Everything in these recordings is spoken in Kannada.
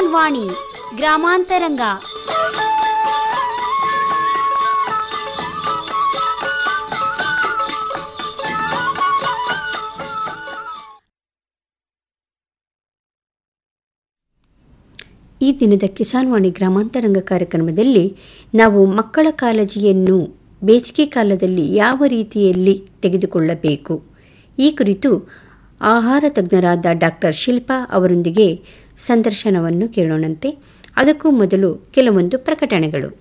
ವಾಣಿ ಗ್ರಾಮಾಂತರಂಗ ಈ ದಿನದ ಕಿಸಾನ್ ವಾಣಿ ಗ್ರಾಮಾಂತರಂಗ ಕಾರ್ಯಕ್ರಮದಲ್ಲಿ ನಾವು ಮಕ್ಕಳ ಕಾಳಜಿಯನ್ನು ಬೇಸಿಗೆ ಕಾಲದಲ್ಲಿ ಯಾವ ರೀತಿಯಲ್ಲಿ ತೆಗೆದುಕೊಳ್ಳಬೇಕು ಈ ಕುರಿತು ಆಹಾರ ತಜ್ಞರಾದ ಡಾಕ್ಟರ್ ಶಿಲ್ಪಾ ಅವರೊಂದಿಗೆ ಸಂದರ್ಶನವನ್ನು ಕೇಳೋಣಂತೆ ಅದಕ್ಕೂ ಮೊದಲು ಕೆಲವೊಂದು ಪ್ರಕಟಣೆಗಳು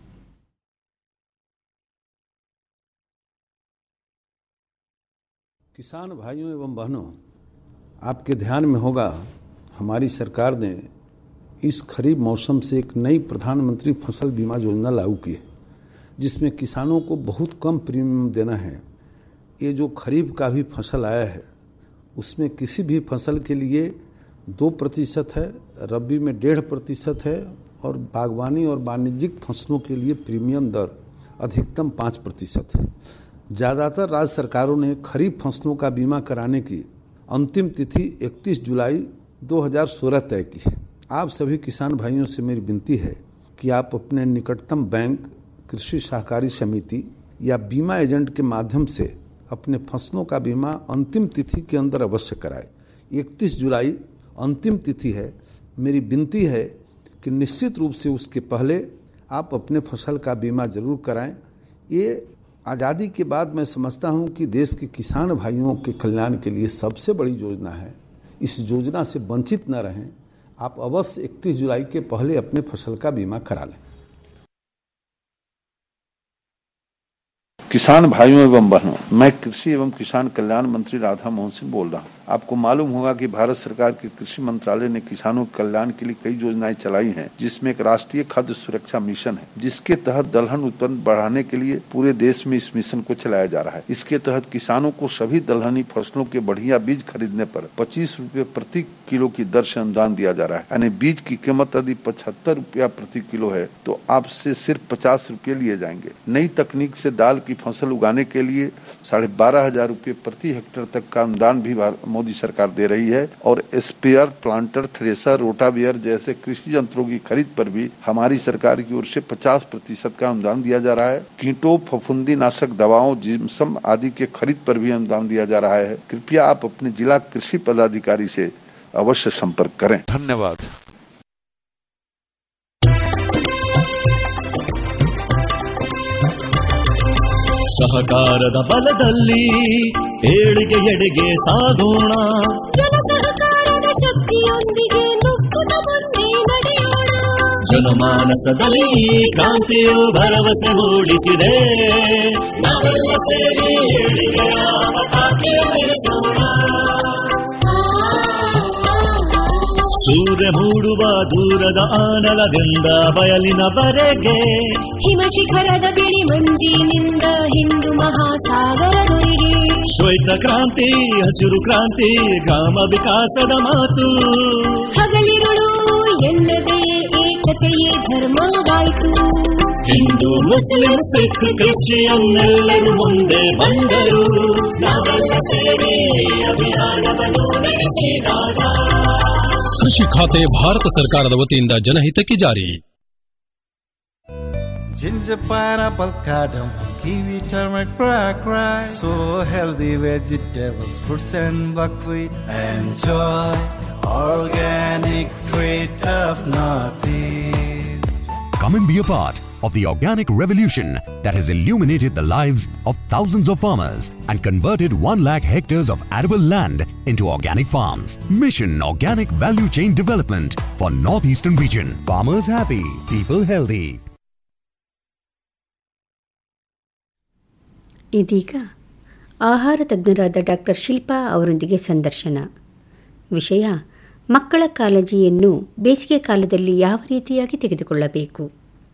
किसान भाइयों एवं बहनों आपके ध्यान में होगा हमारी सरकार ने इस खरीफ मौसम से एक नई प्रधानमंत्री फसल बीमा योजना लागू की है जिसमें किसानों को बहुत कम प्रीमियम देना है ये जो खरीफ का भी फसल आया है उसमें किसी भी फसल के लिए दो प्रतिशत है रबी में डेढ़ प्रतिशत है और बागवानी और वाणिज्यिक फसलों के लिए प्रीमियम दर अधिकतम पाँच प्रतिशत है ज़्यादातर राज्य सरकारों ने खरीफ फसलों का बीमा कराने की अंतिम तिथि 31 जुलाई 2016 तय की है आप सभी किसान भाइयों से मेरी विनती है कि आप अपने निकटतम बैंक कृषि सहकारी समिति या बीमा एजेंट के माध्यम से अपने फसलों का बीमा अंतिम तिथि के अंदर अवश्य कराएं 31 जुलाई अंतिम तिथि है मेरी विनती है कि निश्चित रूप से उसके पहले आप अपने फसल का बीमा जरूर कराएं ये आज़ादी के बाद मैं समझता हूँ कि देश के किसान भाइयों के कल्याण के लिए सबसे बड़ी योजना है इस योजना से वंचित न रहें आप अवश्य 31 जुलाई के पहले अपने फसल का बीमा करा लें किसान भाइयों एवं बहनों मैं कृषि एवं किसान कल्याण मंत्री राधा मोहन सिंह बोल रहा हूँ आपको मालूम होगा कि भारत सरकार के कृषि मंत्रालय ने किसानों के कल्याण के लिए कई योजनाएं चलाई हैं जिसमें एक राष्ट्रीय खाद्य सुरक्षा मिशन है जिसके तहत दलहन उत्पन्न बढ़ाने के लिए पूरे देश में इस मिशन को चलाया जा रहा है इसके तहत किसानों को सभी दलहनी फसलों के बढ़िया बीज खरीदने पर पच्चीस रूपए प्रति किलो की दर से अनुदान दिया जा रहा है यानी बीज की कीमत यदि पचहत्तर रूपया प्रति किलो है तो आपसे सिर्फ पचास रूपये लिए जाएंगे नई तकनीक से दाल की फसल उगाने के लिए साढ़े बारह हजार रूपये प्रति हेक्टेयर तक का अनुदान भी मोदी सरकार दे रही है और स्पेयर प्लांटर थ्रेसर रोटावियर जैसे कृषि यंत्रों की खरीद पर भी हमारी सरकार की ओर से 50 प्रतिशत का अनुदान दिया जा रहा है कीटों फफूंदी नाशक दवाओं जिम्सम आदि के खरीद पर भी अनुदान दिया जा रहा है कृपया आप अपने जिला कृषि पदाधिकारी से अवश्य संपर्क करें धन्यवाद ಸಹಕಾರದ ಬಲದಲ್ಲಿ ಏಳಿಗೆ ಎಡೆಗೆ ಸಾಗೋಣ ಜನ ಸಹಕಾರದ ಶಕ್ತಿಯೊಂದಿಗೆ ನುಗ್ಗುತ್ತ ಮುಂದೆ ನಡೆಯೋಣ ಜನಮಾನಸದಲ್ಲಿ ಈ ಕ್ರಾಂತಿಯು ಭರವಸೆ ಮೂಡಿಸಿದೆ ನಾವೆಲ್ಲ ಸೇರಿ ಏಳಿಗೆಯ ಪತಾಕೆ ಬೆಳೆಸೋಣ ಸೂರ್ಯ ಮೂಡುವ ದೂರದ ಆನಲದಿಂದ ಬಯಲಿನವರೆಗೆ ಹಿಮ ಶಿಖರದ ಬಿಳಿ ಮಂಜಿನಿಂದ ಹಿಂದೂ ಮಹಾಸಾಗರದೊರೆಗೆ ಶ್ವೇತ ಕ್ರಾಂತಿ ಹಸಿರು ಕ್ರಾಂತಿ ಗ್ರಾಮ ವಿಕಾಸದ ಮಾತು ಹಗಲಿರುಳು ಎನ್ನದೇ ಏಕತೆಯೇ ಧರ್ಮವಾಯಿತು ಹಿಂದೂ ಮುಸ್ಲಿಂ ಸಿಖ್ ಕ್ರಿಶ್ಚಿಯನ್ ಎಲ್ಲರೂ ಮುಂದೆ ಬಂದರು ನಾವೆಲ್ಲ ಸೇರಿ ಅಭಿಯಾನವನ್ನು ನಡೆಸಿದಾಗ ಕೃಷಿ ಖಾತೆ ಭಾರತ ಸರ್ಕಾರದ ವತಿಯಿಂದ ಜನಹಿತಕ್ಕೆ ಜಾರಿ Ginger, pineapple, cardamom, kiwi, turmeric, black rice. So healthy vegetables, fruits and buckwheat. Enjoy organic treat of Northeast. Come and be a part of the organic revolution that has illuminated the lives of thousands of farmers and converted 1 lakh hectares of arable land into organic farms. Mission Organic Value Chain Development for Northeastern Region. Farmers happy, people healthy. ಇದೀಗ ಆಹಾರ ತಜ್ಞರಾದ ಡಾಕ್ಟರ್ ಶಿಲ್ಪಾ ಅವರೊಂದಿಗೆ ಸಂದರ್ಶನ ವಿಷಯ ಮಕ್ಕಳ ಕಾಳಜಿಯನ್ನು ಬೇಸಿಗೆ ಕಾಲದಲ್ಲಿ ಯಾವ ರೀತಿಯಾಗಿ ತೆಗೆದುಕೊಳ್ಳಬೇಕು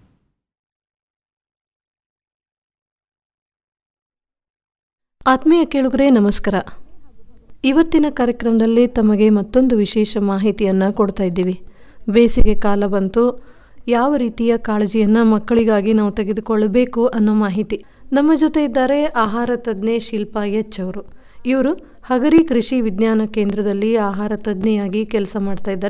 ಆತ್ಮೀಯ ಕೇಳುಗರೆ ನಮಸ್ಕಾರ ಇವತ್ತಿನ ಕಾರ್ಯಕ್ರಮದಲ್ಲಿ ತಮಗೆ ಮತ್ತೊಂದು ವಿಶೇಷ ಮಾಹಿತಿಯನ್ನು ಕೊಡ್ತಾ ಇದ್ದೀವಿ ಬೇಸಿಗೆ ಕಾಲ ಬಂತು ಯಾವ ರೀತಿಯ ಕಾಳಜಿಯನ್ನು ಮಕ್ಕಳಿಗಾಗಿ ನಾವು ತೆಗೆದುಕೊಳ್ಳಬೇಕು ಅನ್ನೋ ಮಾಹಿತಿ ನಮ್ಮ ಜೊತೆ ಇದ್ದಾರೆ ಆಹಾರ ತಜ್ಞೆ ಶಿಲ್ಪಾ ಎಚ್ ಅವರು ಇವರು ಹಗರಿ ಕೃಷಿ ವಿಜ್ಞಾನ ಕೇಂದ್ರದಲ್ಲಿ ಆಹಾರ ತಜ್ಞೆಯಾಗಿ ಕೆಲಸ ಮಾಡ್ತಾ ಇದ್ದಾರೆ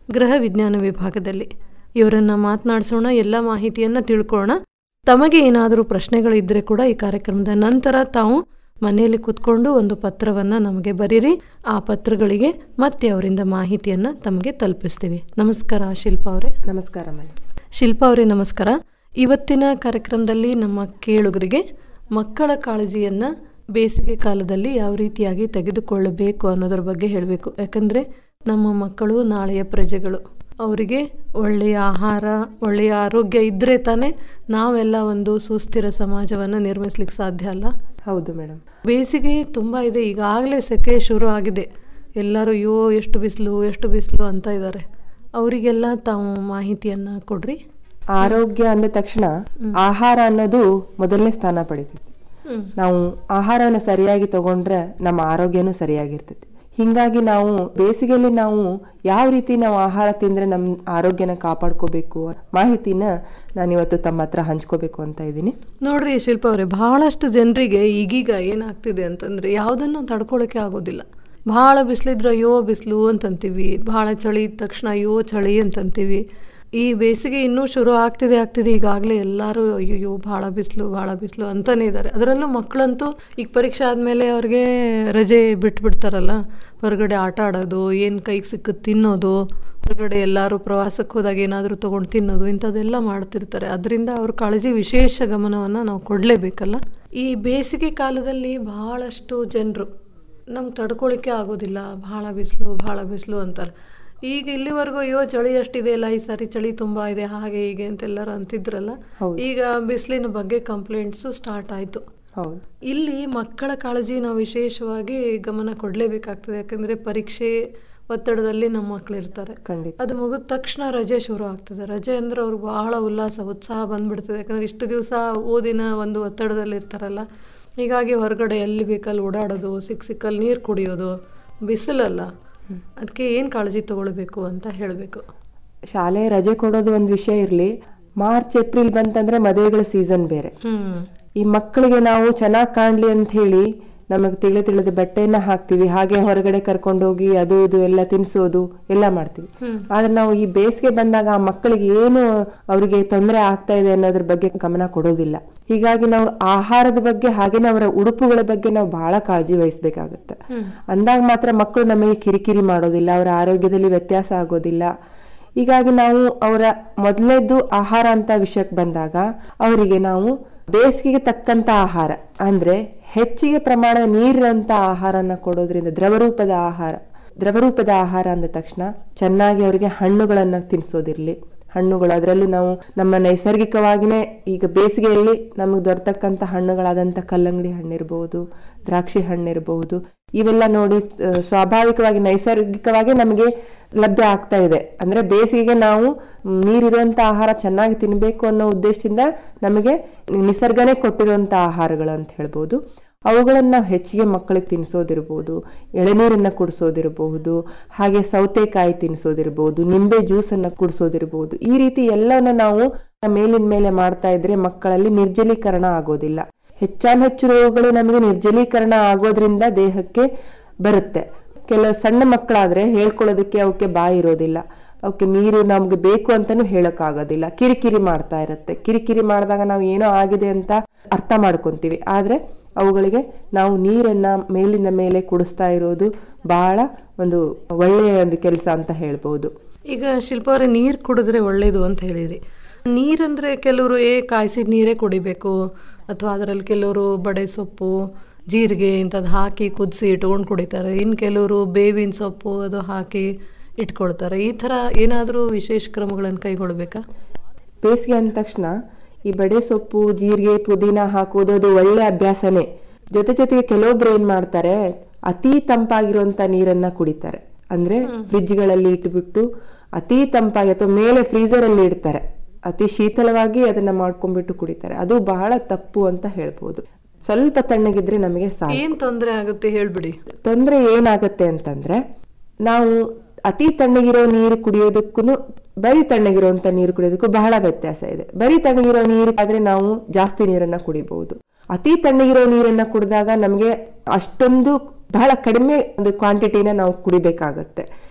ಗೃಹ ವಿಜ್ಞಾನ ವಿಭಾಗದಲ್ಲಿ ಇವರನ್ನು ಮಾತನಾಡಿಸೋಣ ಎಲ್ಲ ಮಾಹಿತಿಯನ್ನು ತಿಳ್ಕೊಳ್ಳೋಣ ತಮಗೆ ಏನಾದರೂ ಪ್ರಶ್ನೆಗಳಿದ್ದರೆ ಕೂಡ ಈ ಕಾರ್ಯಕ್ರಮದ ನಂತರ ತಾವು ಮನೆಯಲ್ಲಿ ಕೂತ್ಕೊಂಡು ಒಂದು ಪತ್ರವನ್ನು ನಮಗೆ ಬರೀರಿ ಆ ಪತ್ರಗಳಿಗೆ ಮತ್ತೆ ಅವರಿಂದ ಮಾಹಿತಿಯನ್ನು ತಮಗೆ ತಲುಪಿಸ್ತೀವಿ ನಮಸ್ಕಾರ ಶಿಲ್ಪಾ ಅವರೇ ನಮಸ್ಕಾರ ಮೇಡಮ್ ಶಿಲ್ಪಾ ಅವರೇ ನಮಸ್ಕಾರ ಇವತ್ತಿನ ಕಾರ್ಯಕ್ರಮದಲ್ಲಿ ನಮ್ಮ ಕೇಳುಗರಿಗೆ ಮಕ್ಕಳ ಕಾಳಜಿಯನ್ನು ಬೇಸಿಗೆ ಕಾಲದಲ್ಲಿ ಯಾವ ರೀತಿಯಾಗಿ ತೆಗೆದುಕೊಳ್ಳಬೇಕು ಅನ್ನೋದ್ರ ಬಗ್ಗೆ ಹೇಳಬೇಕು ಯಾಕಂದರೆ ನಮ್ಮ ಮಕ್ಕಳು ನಾಳೆಯ ಪ್ರಜೆಗಳು ಅವರಿಗೆ ಒಳ್ಳೆಯ ಆಹಾರ ಒಳ್ಳೆಯ ಆರೋಗ್ಯ ಇದ್ದರೆ ತಾನೇ ನಾವೆಲ್ಲ ಒಂದು ಸುಸ್ಥಿರ ಸಮಾಜವನ್ನು ನಿರ್ಮಿಸ್ಲಿಕ್ಕೆ ಸಾಧ್ಯ ಅಲ್ಲ ಹೌದು ಮೇಡಮ್ ಬೇಸಿಗೆ ತುಂಬ ಇದೆ ಈಗಾಗಲೇ ಸೆಕೆ ಶುರು ಆಗಿದೆ ಎಲ್ಲರೂ ಅಯ್ಯೋ ಎಷ್ಟು ಬಿಸಿಲು ಎಷ್ಟು ಬಿಸಿಲು ಅಂತ ಇದ್ದಾರೆ ಅವರಿಗೆಲ್ಲ ತಾವು ಮಾಹಿತಿಯನ್ನು ಕೊಡ್ರಿ ಆರೋಗ್ಯ ಅಂದ ತಕ್ಷಣ ಆಹಾರ ಅನ್ನೋದು ಮೊದಲನೇ ಸ್ಥಾನ ಪಡಿತೈತಿ ನಾವು ಆಹಾರವನ್ನು ಸರಿಯಾಗಿ ತಗೊಂಡ್ರೆ ನಮ್ಮ ಆರೋಗ್ಯನೂ ಸರಿಯಾಗಿರ್ತೈತಿ ಹಿಂಗಾಗಿ ನಾವು ಬೇಸಿಗೆಯಲ್ಲಿ ನಾವು ಯಾವ ರೀತಿ ನಾವು ಆಹಾರ ತಿಂದ್ರೆ ನಮ್ಮ ಆರೋಗ್ಯನ ಕಾಪಾಡ್ಕೋಬೇಕು ಮಾಹಿತಿನ ನಾನು ಇವತ್ತು ತಮ್ಮ ಹತ್ರ ಹಂಚ್ಕೋಬೇಕು ಅಂತ ಇದ್ದೀನಿ ನೋಡ್ರಿ ಶಿಲ್ಪ ಅವರೇ ಬಹಳಷ್ಟು ಜನರಿಗೆ ಈಗೀಗ ಏನಾಗ್ತಿದೆ ಅಂತಂದ್ರೆ ಯಾವುದನ್ನು ತಡ್ಕೊಳಕ್ಕೆ ಆಗೋದಿಲ್ಲ ಭಾಳ ಬಿಸಿಲಿದ್ರೆ ಅಯ್ಯೋ ಬಿಸಿಲು ಅಂತಂತೀವಿ ಭಾಳ ಚಳಿ ಇದ್ದ ತಕ್ಷಣ ಅಯ್ಯೋ ಚಳಿ ಅಂತಂತೀವಿ ಈ ಬೇಸಿಗೆ ಇನ್ನೂ ಶುರು ಆಗ್ತಿದೆ ಆಗ್ತಿದೆ ಈಗಾಗಲೇ ಎಲ್ಲರೂ ಅಯ್ಯೋ ಭಾಳ ಬಿಸಿಲು ಭಾಳ ಬಿಸಿಲು ಅಂತಾನೆ ಇದ್ದಾರೆ ಅದರಲ್ಲೂ ಮಕ್ಕಳಂತೂ ಈಗ ಪರೀಕ್ಷೆ ಆದಮೇಲೆ ಅವ್ರಿಗೆ ರಜೆ ಬಿಟ್ಬಿಡ್ತಾರಲ್ಲ ಹೊರಗಡೆ ಆಟ ಆಡೋದು ಏನು ಕೈಗೆ ಸಿಕ್ಕದು ತಿನ್ನೋದು ಹೊರಗಡೆ ಎಲ್ಲರೂ ಪ್ರವಾಸಕ್ಕೆ ಹೋದಾಗ ಏನಾದರೂ ತೊಗೊಂಡು ತಿನ್ನೋದು ಇಂಥದ್ದೆಲ್ಲ ಮಾಡ್ತಿರ್ತಾರೆ ಅದರಿಂದ ಅವ್ರ ಕಾಳಜಿ ವಿಶೇಷ ಗಮನವನ್ನು ನಾವು ಕೊಡಲೇಬೇಕಲ್ಲ ಈ ಬೇಸಿಗೆ ಕಾಲದಲ್ಲಿ ಬಹಳಷ್ಟು ಜನರು ನಮ್ಗೆ ತಡ್ಕೊಳಿಕ್ಕೆ ಆಗೋದಿಲ್ಲ ಭಾಳ ಬಿಸಿಲು ಭಾಳ ಬಿಸಿಲು ಅಂತಾರೆ ಈಗ ಇಲ್ಲಿವರೆಗೂ ಅಯ್ಯೋ ಚಳಿ ಅಷ್ಟಿದೆ ಅಲ್ಲ ಈ ಸಾರಿ ಚಳಿ ತುಂಬ ಇದೆ ಹಾಗೆ ಹೀಗೆ ಅಂತೆಲ್ಲರೂ ಅಂತಿದ್ರಲ್ಲ ಈಗ ಬಿಸಿಲಿನ ಬಗ್ಗೆ ಕಂಪ್ಲೇಂಟ್ಸು ಸ್ಟಾರ್ಟ್ ಆಯಿತು ಹೌದು ಇಲ್ಲಿ ಮಕ್ಕಳ ಕಾಳಜಿ ನಾವು ವಿಶೇಷವಾಗಿ ಗಮನ ಕೊಡಲೇಬೇಕಾಗ್ತದೆ ಯಾಕಂದರೆ ಪರೀಕ್ಷೆ ಒತ್ತಡದಲ್ಲಿ ನಮ್ಮ ಮಕ್ಕಳು ಇರ್ತಾರೆ ಖಂಡಿತ ಅದು ಮುಗಿದ ತಕ್ಷಣ ರಜೆ ಶುರು ಆಗ್ತದೆ ರಜೆ ಅಂದ್ರೆ ಅವ್ರಿಗೆ ಬಹಳ ಉಲ್ಲಾಸ ಉತ್ಸಾಹ ಬಂದ್ಬಿಡ್ತದೆ ಯಾಕಂದ್ರೆ ಇಷ್ಟು ದಿವಸ ಓದಿನ ಒಂದು ಒತ್ತಡದಲ್ಲಿ ಇರ್ತಾರಲ್ಲ ಹೀಗಾಗಿ ಹೊರಗಡೆ ಎಲ್ಲಿ ಬೇಕಲ್ಲಿ ಓಡಾಡೋದು ಸಿಕ್ಕ ಸಿಕ್ಕಲ್ಲಿ ನೀರು ಕುಡಿಯೋದು ಬಿಸಿಲಲ್ಲ ಅದಕ್ಕೆ ಏನು ಕಾಳಜಿ ತಗೊಳ್ಬೇಕು ಅಂತ ಹೇಳಬೇಕು ಶಾಲೆ ರಜೆ ಕೊಡೋದು ಒಂದು ವಿಷಯ ಇರಲಿ ಮಾರ್ಚ್ ಏಪ್ರಿಲ್ ಬಂತಂದ್ರೆ ಮದುವೆಗಳ ಸೀಸನ್ ಬೇರೆ ಹ್ಮ್ ಈ ಮಕ್ಕಳಿಗೆ ನಾವು ಚೆನ್ನಾಗಿ ಕಾಣ್ಲಿ ಅಂತ ಹೇಳಿ ನಮಗೆ ತಿಳಿ ತಿಳಿದ ಬಟ್ಟೆಯನ್ನ ಹಾಕ್ತಿವಿ ಹಾಗೆ ಹೊರಗಡೆ ಕರ್ಕೊಂಡೋಗಿ ಅದು ಇದು ಎಲ್ಲ ತಿನ್ಸೋದು ಎಲ್ಲ ಮಾಡ್ತೀವಿ ಆದ್ರೆ ನಾವು ಈ ಬೇಸಿಗೆ ಬಂದಾಗ ಆ ಮಕ್ಕಳಿಗೆ ಏನು ಅವರಿಗೆ ತೊಂದರೆ ಆಗ್ತಾ ಇದೆ ಅನ್ನೋದ್ರ ಬಗ್ಗೆ ಗಮನ ಕೊಡೋದಿಲ್ಲ ಹೀಗಾಗಿ ನಾವು ಆಹಾರದ ಬಗ್ಗೆ ಹಾಗೇನೆ ಅವರ ಉಡುಪುಗಳ ಬಗ್ಗೆ ನಾವು ಬಹಳ ಕಾಳಜಿ ವಹಿಸ್ಬೇಕಾಗತ್ತೆ ಅಂದಾಗ ಮಾತ್ರ ಮಕ್ಕಳು ನಮಗೆ ಕಿರಿಕಿರಿ ಮಾಡೋದಿಲ್ಲ ಅವರ ಆರೋಗ್ಯದಲ್ಲಿ ವ್ಯತ್ಯಾಸ ಆಗೋದಿಲ್ಲ ಹೀಗಾಗಿ ನಾವು ಅವರ ಮೊದಲನೇದ್ದು ಆಹಾರ ಅಂತ ವಿಷಯಕ್ಕೆ ಬಂದಾಗ ಅವರಿಗೆ ನಾವು ಬೇಸಿಗೆಗೆ ತಕ್ಕಂತ ಆಹಾರ ಅಂದ್ರೆ ಹೆಚ್ಚಿಗೆ ಪ್ರಮಾಣದ ನೀರಿರಂತ ಆಹಾರನ ಕೊಡೋದ್ರಿಂದ ದ್ರವರೂಪದ ಆಹಾರ ದ್ರವರೂಪದ ಆಹಾರ ಅಂದ ತಕ್ಷಣ ಚೆನ್ನಾಗಿ ಅವರಿಗೆ ಹಣ್ಣುಗಳನ್ನ ತಿನ್ನಿಸೋದಿರ್ಲಿ ಹಣ್ಣುಗಳು ಅದರಲ್ಲೂ ನಾವು ನಮ್ಮ ನೈಸರ್ಗಿಕವಾಗಿನೇ ಈಗ ಬೇಸಿಗೆಯಲ್ಲಿ ನಮಗೆ ದೊರೆತಕ್ಕಂಥ ಹಣ್ಣುಗಳಾದಂಥ ಕಲ್ಲಂಗಡಿ ಹಣ್ಣಿರ್ಬೋದು ದ್ರಾಕ್ಷಿ ಹಣ್ಣಿರಬಹುದು ಇವೆಲ್ಲ ನೋಡಿ ಆ, ಸ್ವಾಭಾವಿಕವಾಗಿ ನೈಸರ್ಗಿಕವಾಗಿ ನಮಗೆ ಲಭ್ಯ ಆಗ್ತಾ ಇದೆ ಅಂದ್ರೆ ಬೇಸಿಗೆಗೆ ನಾವು ನೀರಿರುವಂತ ಆಹಾರ ಚೆನ್ನಾಗಿ ತಿನ್ಬೇಕು ಅನ್ನೋ ಉದ್ದೇಶದಿಂದ ನಮಗೆ ನಿಸರ್ಗನೇ ಕೊಟ್ಟಿರುವಂತ ಆಹಾರಗಳು ಅಂತ ಹೇಳ್ಬೋದು ಅವುಗಳನ್ನ ನಾವು ಹೆಚ್ಚಿಗೆ ಮಕ್ಕಳಿಗೆ ತಿನ್ನಿಸೋದಿರ್ಬೋದು ಎಳೆನೀರನ್ನ ಕುಡಿಸೋದಿರಬಹುದು ಹಾಗೆ ಸೌತೆಕಾಯಿ ತಿನ್ನಿಸೋದಿರ್ಬೋದು ನಿಂಬೆ ಜ್ಯೂಸನ್ನ ಕುಡಿಸೋದಿರ್ಬೋದು ಈ ರೀತಿ ಎಲ್ಲವನ್ನ ನಾವು ಮೇಲಿನ ಮೇಲೆ ಮಾಡ್ತಾ ಇದ್ರೆ ಮಕ್ಕಳಲ್ಲಿ ನಿರ್ಜಲೀಕರಣ ಆಗೋದಿಲ್ಲ ಹೆಚ್ಚಾನ್ ಹೆಚ್ಚು ರೋಗಗಳು ನಮಗೆ ನಿರ್ಜಲೀಕರಣ ಆಗೋದ್ರಿಂದ ದೇಹಕ್ಕೆ ಬರುತ್ತೆ ಕೆಲವು ಸಣ್ಣ ಮಕ್ಕಳಾದ್ರೆ ಹೇಳ್ಕೊಳ್ಳೋದಕ್ಕೆ ಅವಕ್ಕೆ ಬಾಯಿ ಇರೋದಿಲ್ಲ ಅವಕ್ಕೆ ನೀರು ನಮ್ಗೆ ಬೇಕು ಅಂತಾನು ಹೇಳಕ್ಕಾಗೋದಿಲ್ಲ ಕಿರಿಕಿರಿ ಮಾಡ್ತಾ ಇರುತ್ತೆ ಕಿರಿಕಿರಿ ಮಾಡಿದಾಗ ನಾವು ಏನೋ ಆಗಿದೆ ಅಂತ ಅರ್ಥ ಮಾಡ್ಕೊಂತೀವಿ ಆದ್ರೆ ಅವುಗಳಿಗೆ ನಾವು ನೀರನ್ನ ಮೇಲಿಂದ ಮೇಲೆ ಕುಡಿಸ್ತಾ ಇರೋದು ಬಹಳ ಒಂದು ಒಳ್ಳೆಯ ಒಂದು ಕೆಲಸ ಅಂತ ಹೇಳ್ಬೋದು ಈಗ ಶಿಲ್ಪ ಅವರೇ ನೀರು ಕುಡಿದ್ರೆ ಒಳ್ಳೇದು ಅಂತ ಹೇಳಿರಿ ನೀರಂದ್ರೆ ಕೆಲವರು ಏ ಕಾಯಿಸಿದ ನೀರೇ ಕುಡಿಬೇಕು ಅಥವಾ ಅದರಲ್ಲಿ ಕೆಲವರು ಬಡೆ ಸೊಪ್ಪು ಜೀರಿಗೆ ಇಂಥದ್ದು ಹಾಕಿ ಕುದಿಸಿ ಇಟ್ಕೊಂಡು ಕುಡಿತಾರೆ ಇನ್ನು ಕೆಲವರು ಬೇವಿನ ಸೊಪ್ಪು ಅದು ಹಾಕಿ ಇಟ್ಕೊಳ್ತಾರೆ ಈ ಥರ ಏನಾದರೂ ವಿಶೇಷ ಕ್ರಮಗಳನ್ನು ಕೈಗೊಳ್ಬೇಕಾ ಬೇಸಿಗೆ ಅಂದ ತಕ್ಷಣ ಈ ಬಡೆ ಸೊಪ್ಪು ಜೀರಿಗೆ ಪುದೀನ ಹಾಕೋದು ಅದು ಒಳ್ಳೆ ಅಭ್ಯಾಸನೇ ಜೊತೆ ಜೊತೆಗೆ ಕೆಲವೊಬ್ರು ಏನ್ ಮಾಡ್ತಾರೆ ಅತಿ ತಂಪಾಗಿರುವಂತ ನೀರನ್ನ ಕುಡಿತಾರೆ ಅಂದ್ರೆ ಫ್ರಿಡ್ಜ್ಗಳಲ್ಲಿ ಇಟ್ಬಿಟ್ಟು ಅತಿ ತಂಪಾಗಿ ಅಥವಾ ಮೇಲೆ ಫ್ರೀಸರ್ ಅಲ್ಲಿ ಇಡ್ತಾರೆ ಅತಿ ಶೀತಲವಾಗಿ ಅದನ್ನ ಮಾಡ್ಕೊಂಡ್ಬಿಟ್ಟು ಕುಡಿತಾರೆ ಅದು ಬಹಳ ತಪ್ಪು ಅಂತ ಹೇಳ್ಬೋದು ಸ್ವಲ್ಪ ತಣ್ಣಗಿದ್ರೆ ನಮಗೆ ಸಾಕು ಏನು ತೊಂದರೆ ಆಗುತ್ತೆ ಹೇಳ್ಬಿಡಿ ತೊಂದರೆ ಏನಾಗತ್ತೆ ಅಂತಂದ್ರೆ ನಾವು ಅತಿ ತಣ್ಣಗಿರೋ ನೀರು ಕುಡಿಯೋದಕ್ಕೂ ಬರೀ ತಣ್ಣಗಿರುವಂತ ನೀರು ಕುಡಿಯೋದಕ್ಕೂ ಬಹಳ ವ್ಯತ್ಯಾಸ ಇದೆ ಬರೀ ತಣ್ಣಗಿರೋ ನೀರು ಆದ್ರೆ ನಾವು ಜಾಸ್ತಿ ನೀರನ್ನ ಕುಡಿಬಹುದು ಅತಿ ತಣ್ಣಗಿರೋ ನೀರನ್ನ ಕುಡಿದಾಗ ನಮಗೆ ಅಷ್ಟೊಂದು ಬಹಳ ಕಡಿಮೆ ಒಂದು ಕ್ವಾಂಟಿಟಿನ ನಾವು ಕುಡಿಬೇಕಾಗತ್ತೆ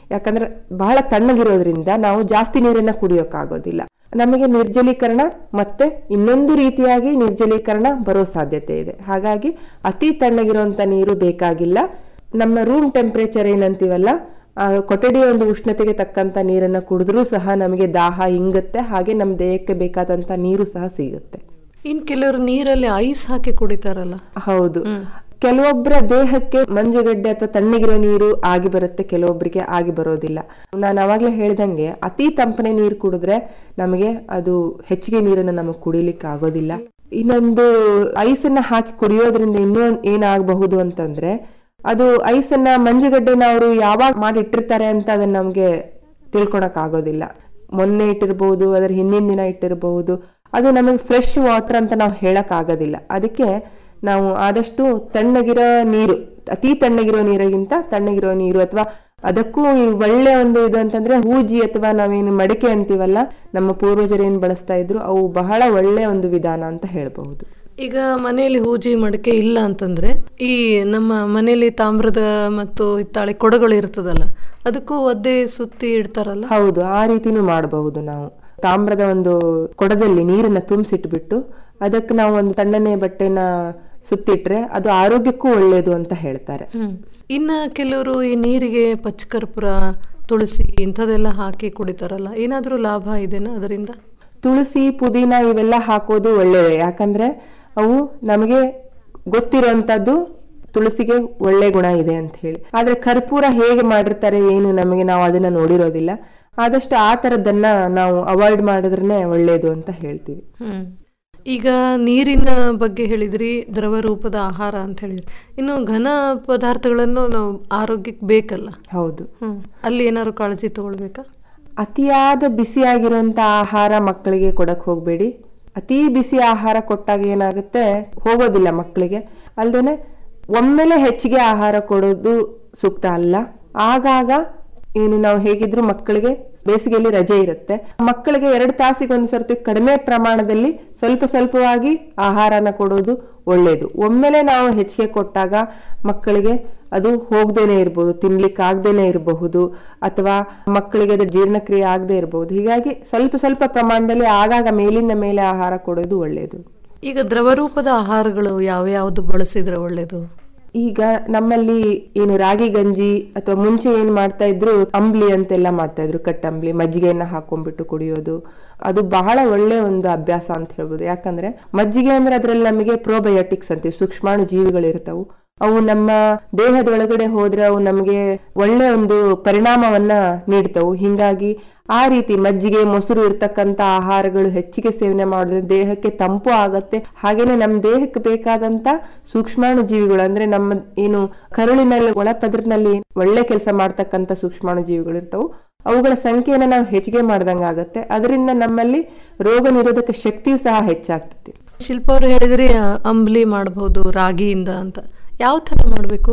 ಯಾಕಂದ್ರೆ ಬಹಳ ತಣ್ಣಗಿರೋದ್ರಿಂದ ನಾವು ಜಾಸ್ತಿ ನೀರನ್ನ ಕುಡಿಯೋಕ್ಕಾಗೋದಿಲ್ಲ ನಮಗೆ ನಿರ್ಜಲೀಕರಣ ಮತ್ತೆ ಇನ್ನೊಂದು ರೀತಿಯಾಗಿ ನಿರ್ಜಲೀಕರಣ ಬರೋ ಸಾಧ್ಯತೆ ಇದೆ ಹಾಗಾಗಿ ಅತಿ ತಣ್ಣಗಿರುವಂತ ನೀರು ಬೇಕಾಗಿಲ್ಲ ನಮ್ಮ ರೂಮ್ ಟೆಂಪರೇಚರ್ ಏನಂತೀವಲ್ಲ ಆ ಕೊಠಡಿಯ ಒಂದು ಉಷ್ಣತೆಗೆ ತಕ್ಕಂತ ನೀರನ್ನ ಕುಡಿದ್ರೂ ಸಹ ನಮಗೆ ದಾಹ ಇಂಗುತ್ತೆ ಹಾಗೆ ನಮ್ಮ ದೇಹಕ್ಕೆ ಬೇಕಾದಂತ ನೀರು ಸಹ ಸಿಗುತ್ತೆ ಇನ್ ಕೆಲವರು ನೀರಲ್ಲಿ ಐಸ್ ಹಾಕಿ ಕುಡಿತಾರಲ್ಲ ಹೌದು ಕೆಲವೊಬ್ಬರ ದೇಹಕ್ಕೆ ಮಂಜುಗಡ್ಡೆ ಅಥವಾ ತಣ್ಣಗಿರೋ ನೀರು ಆಗಿ ಬರುತ್ತೆ ಕೆಲವೊಬ್ಬರಿಗೆ ಆಗಿ ಬರೋದಿಲ್ಲ ನಾನು ಅವಾಗ್ಲೇ ಹೇಳ್ದಂಗೆ ಅತಿ ತಂಪನೆ ನೀರು ಕುಡಿದ್ರೆ ನಮಗೆ ಅದು ಹೆಚ್ಚಿಗೆ ನೀರನ್ನ ನಮಗೆ ಕುಡಿಲಿಕ್ಕೆ ಆಗೋದಿಲ್ಲ ಇನ್ನೊಂದು ಐಸನ್ನ ಹಾಕಿ ಕುಡಿಯೋದ್ರಿಂದ ಇನ್ನೂ ಏನಾಗಬಹುದು ಅಂತಂದ್ರೆ ಅದು ಐಸನ್ನ ಮಂಜುಗಡ್ಡೆನ ಅವರು ಯಾವಾಗ ಮಾಡಿ ಇಟ್ಟಿರ್ತಾರೆ ಅಂತ ಅದನ್ನ ನಮ್ಗೆ ತಿಳ್ಕೊಳಕ್ ಆಗೋದಿಲ್ಲ ಮೊನ್ನೆ ಇಟ್ಟಿರ್ಬಹುದು ಅದರ ಹಿಂದಿನ ದಿನ ಇಟ್ಟಿರಬಹುದು ಅದು ನಮಗೆ ಫ್ರೆಶ್ ವಾಟರ್ ಅಂತ ನಾವು ಹೇಳಕ್ ಆಗೋದಿಲ್ಲ ಅದಕ್ಕೆ ನಾವು ಆದಷ್ಟು ತಣ್ಣಗಿರೋ ನೀರು ಅತಿ ತಣ್ಣಗಿರೋ ನೀರಿಗಿಂತ ತಣ್ಣಗಿರೋ ನೀರು ಅಥವಾ ಅದಕ್ಕೂ ಈ ಒಳ್ಳೆ ಒಂದು ಇದು ಅಂತಂದ್ರೆ ಹೂಜಿ ಅಥವಾ ನಾವೇನು ಮಡಿಕೆ ಅಂತೀವಲ್ಲ ನಮ್ಮ ಪೂರ್ವಜರು ಏನ್ ಬಳಸ್ತಾ ಇದ್ರು ಅವು ಬಹಳ ಒಳ್ಳೆ ಒಂದು ವಿಧಾನ ಅಂತ ಹೇಳ್ಬಹುದು ಈಗ ಮನೆಯಲ್ಲಿ ಹೂಜಿ ಮಡಿಕೆ ಇಲ್ಲ ಅಂತಂದ್ರೆ ಈ ನಮ್ಮ ಮನೆಯಲ್ಲಿ ತಾಮ್ರದ ಮತ್ತು ಹಿತ್ತಾಳೆ ಕೊಡಗಳು ಇರ್ತದಲ್ಲ ಅದಕ್ಕೂ ಒದ್ದೆ ಸುತ್ತಿ ಇಡ್ತಾರಲ್ಲ ಹೌದು ಆ ರೀತಿನೂ ಮಾಡಬಹುದು ನಾವು ತಾಮ್ರದ ಒಂದು ಕೊಡದಲ್ಲಿ ನೀರನ್ನ ತುಂಬಿಸಿಟ್ಬಿಟ್ಟು ಅದಕ್ಕೆ ನಾವು ಒಂದು ತಣ್ಣನೆ ಬಟ್ಟೆನ ಸುತ್ತಿಟ್ರೆ ಅದು ಆರೋಗ್ಯಕ್ಕೂ ಒಳ್ಳೆಯದು ಅಂತ ಹೇಳ್ತಾರೆ ಹ್ಮ್ ಇನ್ನ ಕೆಲವರು ಈ ನೀರಿಗೆ ಪಚ್ಚಕರ್ಪೂರ ತುಳಸಿ ಇಂಥದೆಲ್ಲ ಹಾಕಿ ಕುಡಿತಾರಲ್ಲ ಏನಾದ್ರೂ ಲಾಭ ಇದೆನಾ ಅದರಿಂದ ತುಳಸಿ ಪುದೀನ ಇವೆಲ್ಲ ಹಾಕೋದು ಒಳ್ಳೆಯದೇ ಯಾಕಂದ್ರೆ ಅವು ನಮಗೆ ಗೊತ್ತಿರುವಂತದ್ದು ತುಳಸಿಗೆ ಒಳ್ಳೆ ಗುಣ ಇದೆ ಅಂತ ಹೇಳಿ ಆದ್ರೆ ಕರ್ಪೂರ ಹೇಗೆ ಮಾಡಿರ್ತಾರೆ ಏನು ನಮಗೆ ನಾವು ಅದನ್ನ ನೋಡಿರೋದಿಲ್ಲ ಆದಷ್ಟು ಆ ತರದನ್ನ ನಾವು ಅವಾಯ್ಡ್ ಮಾಡಿದ್ರೆ ಒಳ್ಳೇದು ಅಂತ ಹೇಳ್ತೀವಿ ಹ್ಮ್ ಈಗ ನೀರಿನ ಬಗ್ಗೆ ಹೇಳಿದ್ರಿ ದ್ರವ ರೂಪದ ಆಹಾರ ಅಂತ ಹೇಳಿದ್ರಿ ಇನ್ನು ಘನ ಪದಾರ್ಥಗಳನ್ನು ನಾವು ಆರೋಗ್ಯಕ್ಕೆ ಬೇಕಲ್ಲ ಹೌದು ಹ್ಮ್ ಅಲ್ಲಿ ಏನಾದ್ರು ಕಾಳಜಿ ತಗೊಳ್ಬೇಕಾ ಅತಿಯಾದ ಬಿಸಿಯಾಗಿರುವಂತ ಆಹಾರ ಮಕ್ಕಳಿಗೆ ಕೊಡಕ್ ಹೋಗ್ಬೇಡಿ ಅತಿ ಬಿಸಿ ಆಹಾರ ಕೊಟ್ಟಾಗ ಏನಾಗುತ್ತೆ ಹೋಗೋದಿಲ್ಲ ಮಕ್ಕಳಿಗೆ ಅಲ್ದೇನೆ ಒಮ್ಮೆಲೆ ಹೆಚ್ಚಿಗೆ ಆಹಾರ ಕೊಡೋದು ಸೂಕ್ತ ಅಲ್ಲ ಆಗಾಗ ಏನು ನಾವು ಹೇಗಿದ್ರು ಮಕ್ಕಳಿಗೆ ಬೇಸಿಗೆಯಲ್ಲಿ ರಜೆ ಇರುತ್ತೆ ಮಕ್ಕಳಿಗೆ ಎರಡು ತಾಸಿಗೆ ಒಂದು ಸರ್ತಿ ಕಡಿಮೆ ಪ್ರಮಾಣದಲ್ಲಿ ಸ್ವಲ್ಪ ಸ್ವಲ್ಪವಾಗಿ ಆಹಾರನ ಕೊಡೋದು ಒಳ್ಳೇದು ಒಮ್ಮೆಲೆ ನಾವು ಹೆಚ್ಚಿಗೆ ಕೊಟ್ಟಾಗ ಮಕ್ಕಳಿಗೆ ಅದು ಹೋಗ್ದೇನೆ ಇರಬಹುದು ತಿನ್ಲಿಕ್ಕೆ ಆಗ್ದೇನೆ ಇರಬಹುದು ಅಥವಾ ಮಕ್ಕಳಿಗೆ ಅದು ಜೀರ್ಣಕ್ರಿಯೆ ಆಗದೆ ಇರಬಹುದು ಹೀಗಾಗಿ ಸ್ವಲ್ಪ ಸ್ವಲ್ಪ ಪ್ರಮಾಣದಲ್ಲಿ ಆಗಾಗ ಮೇಲಿಂದ ಮೇಲೆ ಆಹಾರ ಕೊಡೋದು ಒಳ್ಳೆಯದು ಈಗ ದ್ರವರೂಪದ ಆಹಾರಗಳು ಯಾವ್ಯಾವ್ದು ಬಳಸಿದ್ರೆ ಒಳ್ಳೇದು ಈಗ ನಮ್ಮಲ್ಲಿ ಏನು ರಾಗಿ ಗಂಜಿ ಅಥವಾ ಮುಂಚೆ ಏನ್ ಮಾಡ್ತಾ ಇದ್ರು ಅಂಬ್ಲಿ ಅಂತೆಲ್ಲ ಮಾಡ್ತಾ ಇದ್ರು ಕಟ್ಟಂಬ್ಲಿ ಮಜ್ಜಿಗೆಯನ್ನ ಹಾಕೊಂಡ್ಬಿಟ್ಟು ಕುಡಿಯೋದು ಅದು ಬಹಳ ಒಳ್ಳೆ ಒಂದು ಅಭ್ಯಾಸ ಅಂತ ಹೇಳ್ಬೋದು ಯಾಕಂದ್ರೆ ಮಜ್ಜಿಗೆ ಅಂದ್ರೆ ಅದ್ರಲ್ಲಿ ನಮಗೆ ಪ್ರೋಬಯೋಟಿಕ್ಸ್ ಅಂತೀವಿ ಸೂಕ್ಷ್ಮಾಣು ಜೀವಿಗಳು ಇರ್ತಾವು ಅವು ನಮ್ಮ ದೇಹದ ಒಳಗಡೆ ಹೋದ್ರೆ ಅವು ನಮಗೆ ಒಳ್ಳೆ ಒಂದು ಪರಿಣಾಮವನ್ನ ನೀಡ್ತವು ಹಿಂಗಾಗಿ ಆ ರೀತಿ ಮಜ್ಜಿಗೆ ಮೊಸರು ಇರ್ತಕ್ಕಂತ ಆಹಾರಗಳು ಹೆಚ್ಚಿಗೆ ಸೇವನೆ ಮಾಡಿದ್ರೆ ದೇಹಕ್ಕೆ ತಂಪು ಆಗತ್ತೆ ಹಾಗೇನೆ ನಮ್ಮ ದೇಹಕ್ಕೆ ಬೇಕಾದಂತ ಸೂಕ್ಷ್ಮಾಣು ಜೀವಿಗಳು ಅಂದ್ರೆ ನಮ್ಮ ಏನು ಕರುಳಿನಲ್ಲಿ ಒಳಪದರಿನಲ್ಲಿ ಒಳ್ಳೆ ಕೆಲಸ ಮಾಡ್ತಕ್ಕಂತ ಸೂಕ್ಷ್ಮಾಣು ಜೀವಿಗಳು ಇರ್ತಾವು ಅವುಗಳ ಸಂಖ್ಯೆಯನ್ನ ನಾವು ಹೆಚ್ಚಿಗೆ ಮಾಡ್ದಂಗ ಆಗತ್ತೆ ಅದರಿಂದ ನಮ್ಮಲ್ಲಿ ರೋಗ ನಿರೋಧಕ ಶಕ್ತಿಯು ಸಹ ಹೆಚ್ಚಾಗ್ತದೆ ಶಿಲ್ಪ ಅವರು ಹೇಳಿದ್ರಿ ಆ, ಅಂಬ್ಲಿ ಮಾಡಬಹುದು ರಾಗಿಯಿಂದ ಅಂತ ಯಾವ ತರ ಮಾಡಬೇಕು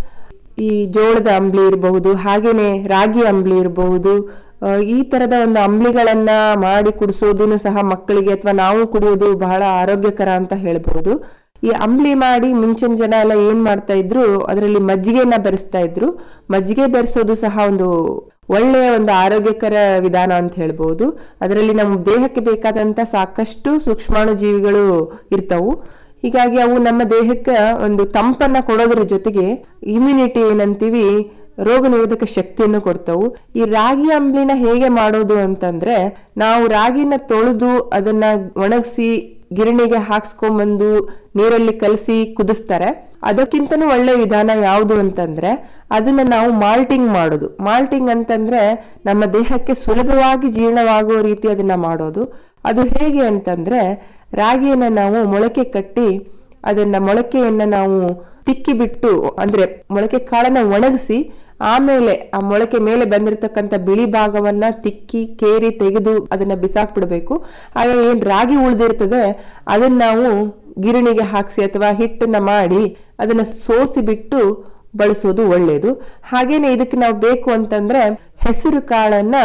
ಈ ಜೋಳದ ಅಂಬ್ಲಿ ಇರಬಹುದು ಹಾಗೇನೆ ರಾಗಿ ಅಂಬ್ಲಿ ಇರಬಹುದು ಆ, ಈ ತರದ ಒಂದು ಅಂಬ್ಲಿಗಳನ್ನ ಮಾಡಿ ಕುಡಿಸೋದನ್ನು ಸಹ ಮಕ್ಕಳಿಗೆ ಅಥವಾ ನಾವು ಕುಡಿಯೋದು ಬಹಳ ಆರೋಗ್ಯಕರ ಅಂತ ಹೇಳ್ಬಹುದು ಈ ಅಂಬ್ಲಿ ಮಾಡಿ ಮುಂಚಿನ ಜನ ಎಲ್ಲ ಏನ್ ಮಾಡ್ತಾ ಇದ್ರು ಅದರಲ್ಲಿ ಮಜ್ಜಿಗೆಯನ್ನ ಬೆರೆಸ್ತಾ ಇದ್ರು ಮಜ್ಜಿಗೆ ಬೆರೆಸೋದು ಸಹ ಒಂದು ಒಳ್ಳೆಯ ಒಂದು ಆರೋಗ್ಯಕರ ವಿಧಾನ ಅಂತ ಹೇಳ್ಬಹುದು ಅದರಲ್ಲಿ ನಮ್ಮ ದೇಹಕ್ಕೆ ಬೇಕಾದಂತ ಸಾಕಷ್ಟು ಸೂಕ್ಷ್ಮಾಣು ಜೀವಿಗಳು ಇರ್ತವು ಹೀಗಾಗಿ ಅವು ನಮ್ಮ ದೇಹಕ್ಕೆ ಒಂದು ತಂಪನ್ನ ಕೊಡೋದ್ರ ಜೊತೆಗೆ ಇಮ್ಯುನಿಟಿ ಏನಂತೀವಿ ರೋಗ ನಿರೋಧಕ ಶಕ್ತಿಯನ್ನು ಕೊಡ್ತಾವು ಈ ರಾಗಿ ಅಂಬ್ಲಿನ ಹೇಗೆ ಮಾಡೋದು ಅಂತಂದ್ರೆ ನಾವು ರಾಗಿನ ತೊಳೆದು ಅದನ್ನ ಒಣಗಿಸಿ ಗಿರಣಿಗೆ ಹಾಕ್ಸ್ಕೊಂಬಂದು ನೀರಲ್ಲಿ ಕಲಸಿ ಕುದಿಸ್ತಾರೆ ಅದಕ್ಕಿಂತನೂ ಒಳ್ಳೆ ವಿಧಾನ ಯಾವುದು ಅಂತಂದ್ರೆ ಅದನ್ನ ನಾವು ಮಾಲ್ಟಿಂಗ್ ಮಾಡೋದು ಮಾಲ್ಟಿಂಗ್ ಅಂತಂದ್ರೆ ನಮ್ಮ ದೇಹಕ್ಕೆ ಸುಲಭವಾಗಿ ಜೀರ್ಣವಾಗುವ ರೀತಿ ಅದನ್ನ ಮಾಡೋದು ಅದು ಹೇಗೆ ಅಂತಂದ್ರೆ ರಾಗಿಯನ್ನ ನಾವು ಮೊಳಕೆ ಕಟ್ಟಿ ಅದನ್ನ ಮೊಳಕೆಯನ್ನ ನಾವು ತಿಕ್ಕಿ ಬಿಟ್ಟು ಅಂದ್ರೆ ಮೊಳಕೆ ಕಾಳನ್ನ ಒಣಗಿಸಿ ಆಮೇಲೆ ಆ ಮೊಳಕೆ ಮೇಲೆ ಬಂದಿರತಕ್ಕಂತ ಬಿಳಿ ಭಾಗವನ್ನ ತಿಕ್ಕಿ ಕೇರಿ ತೆಗೆದು ಅದನ್ನ ಬಿಸಾಕ್ಬಿಡ್ಬೇಕು ಆಗ ಏನ್ ರಾಗಿ ಉಳಿದಿರ್ತದೆ ಅದನ್ನ ನಾವು ಗಿರಣಿಗೆ ಹಾಕ್ಸಿ ಅಥವಾ ಹಿಟ್ಟನ್ನ ಮಾಡಿ ಅದನ್ನ ಸೋಸಿ ಬಿಟ್ಟು ಬಳಸೋದು ಒಳ್ಳೇದು ಹಾಗೇನೆ ಇದಕ್ಕೆ ನಾವು ಬೇಕು ಅಂತಂದ್ರೆ ಹೆಸರು ಕಾಳನ್ನ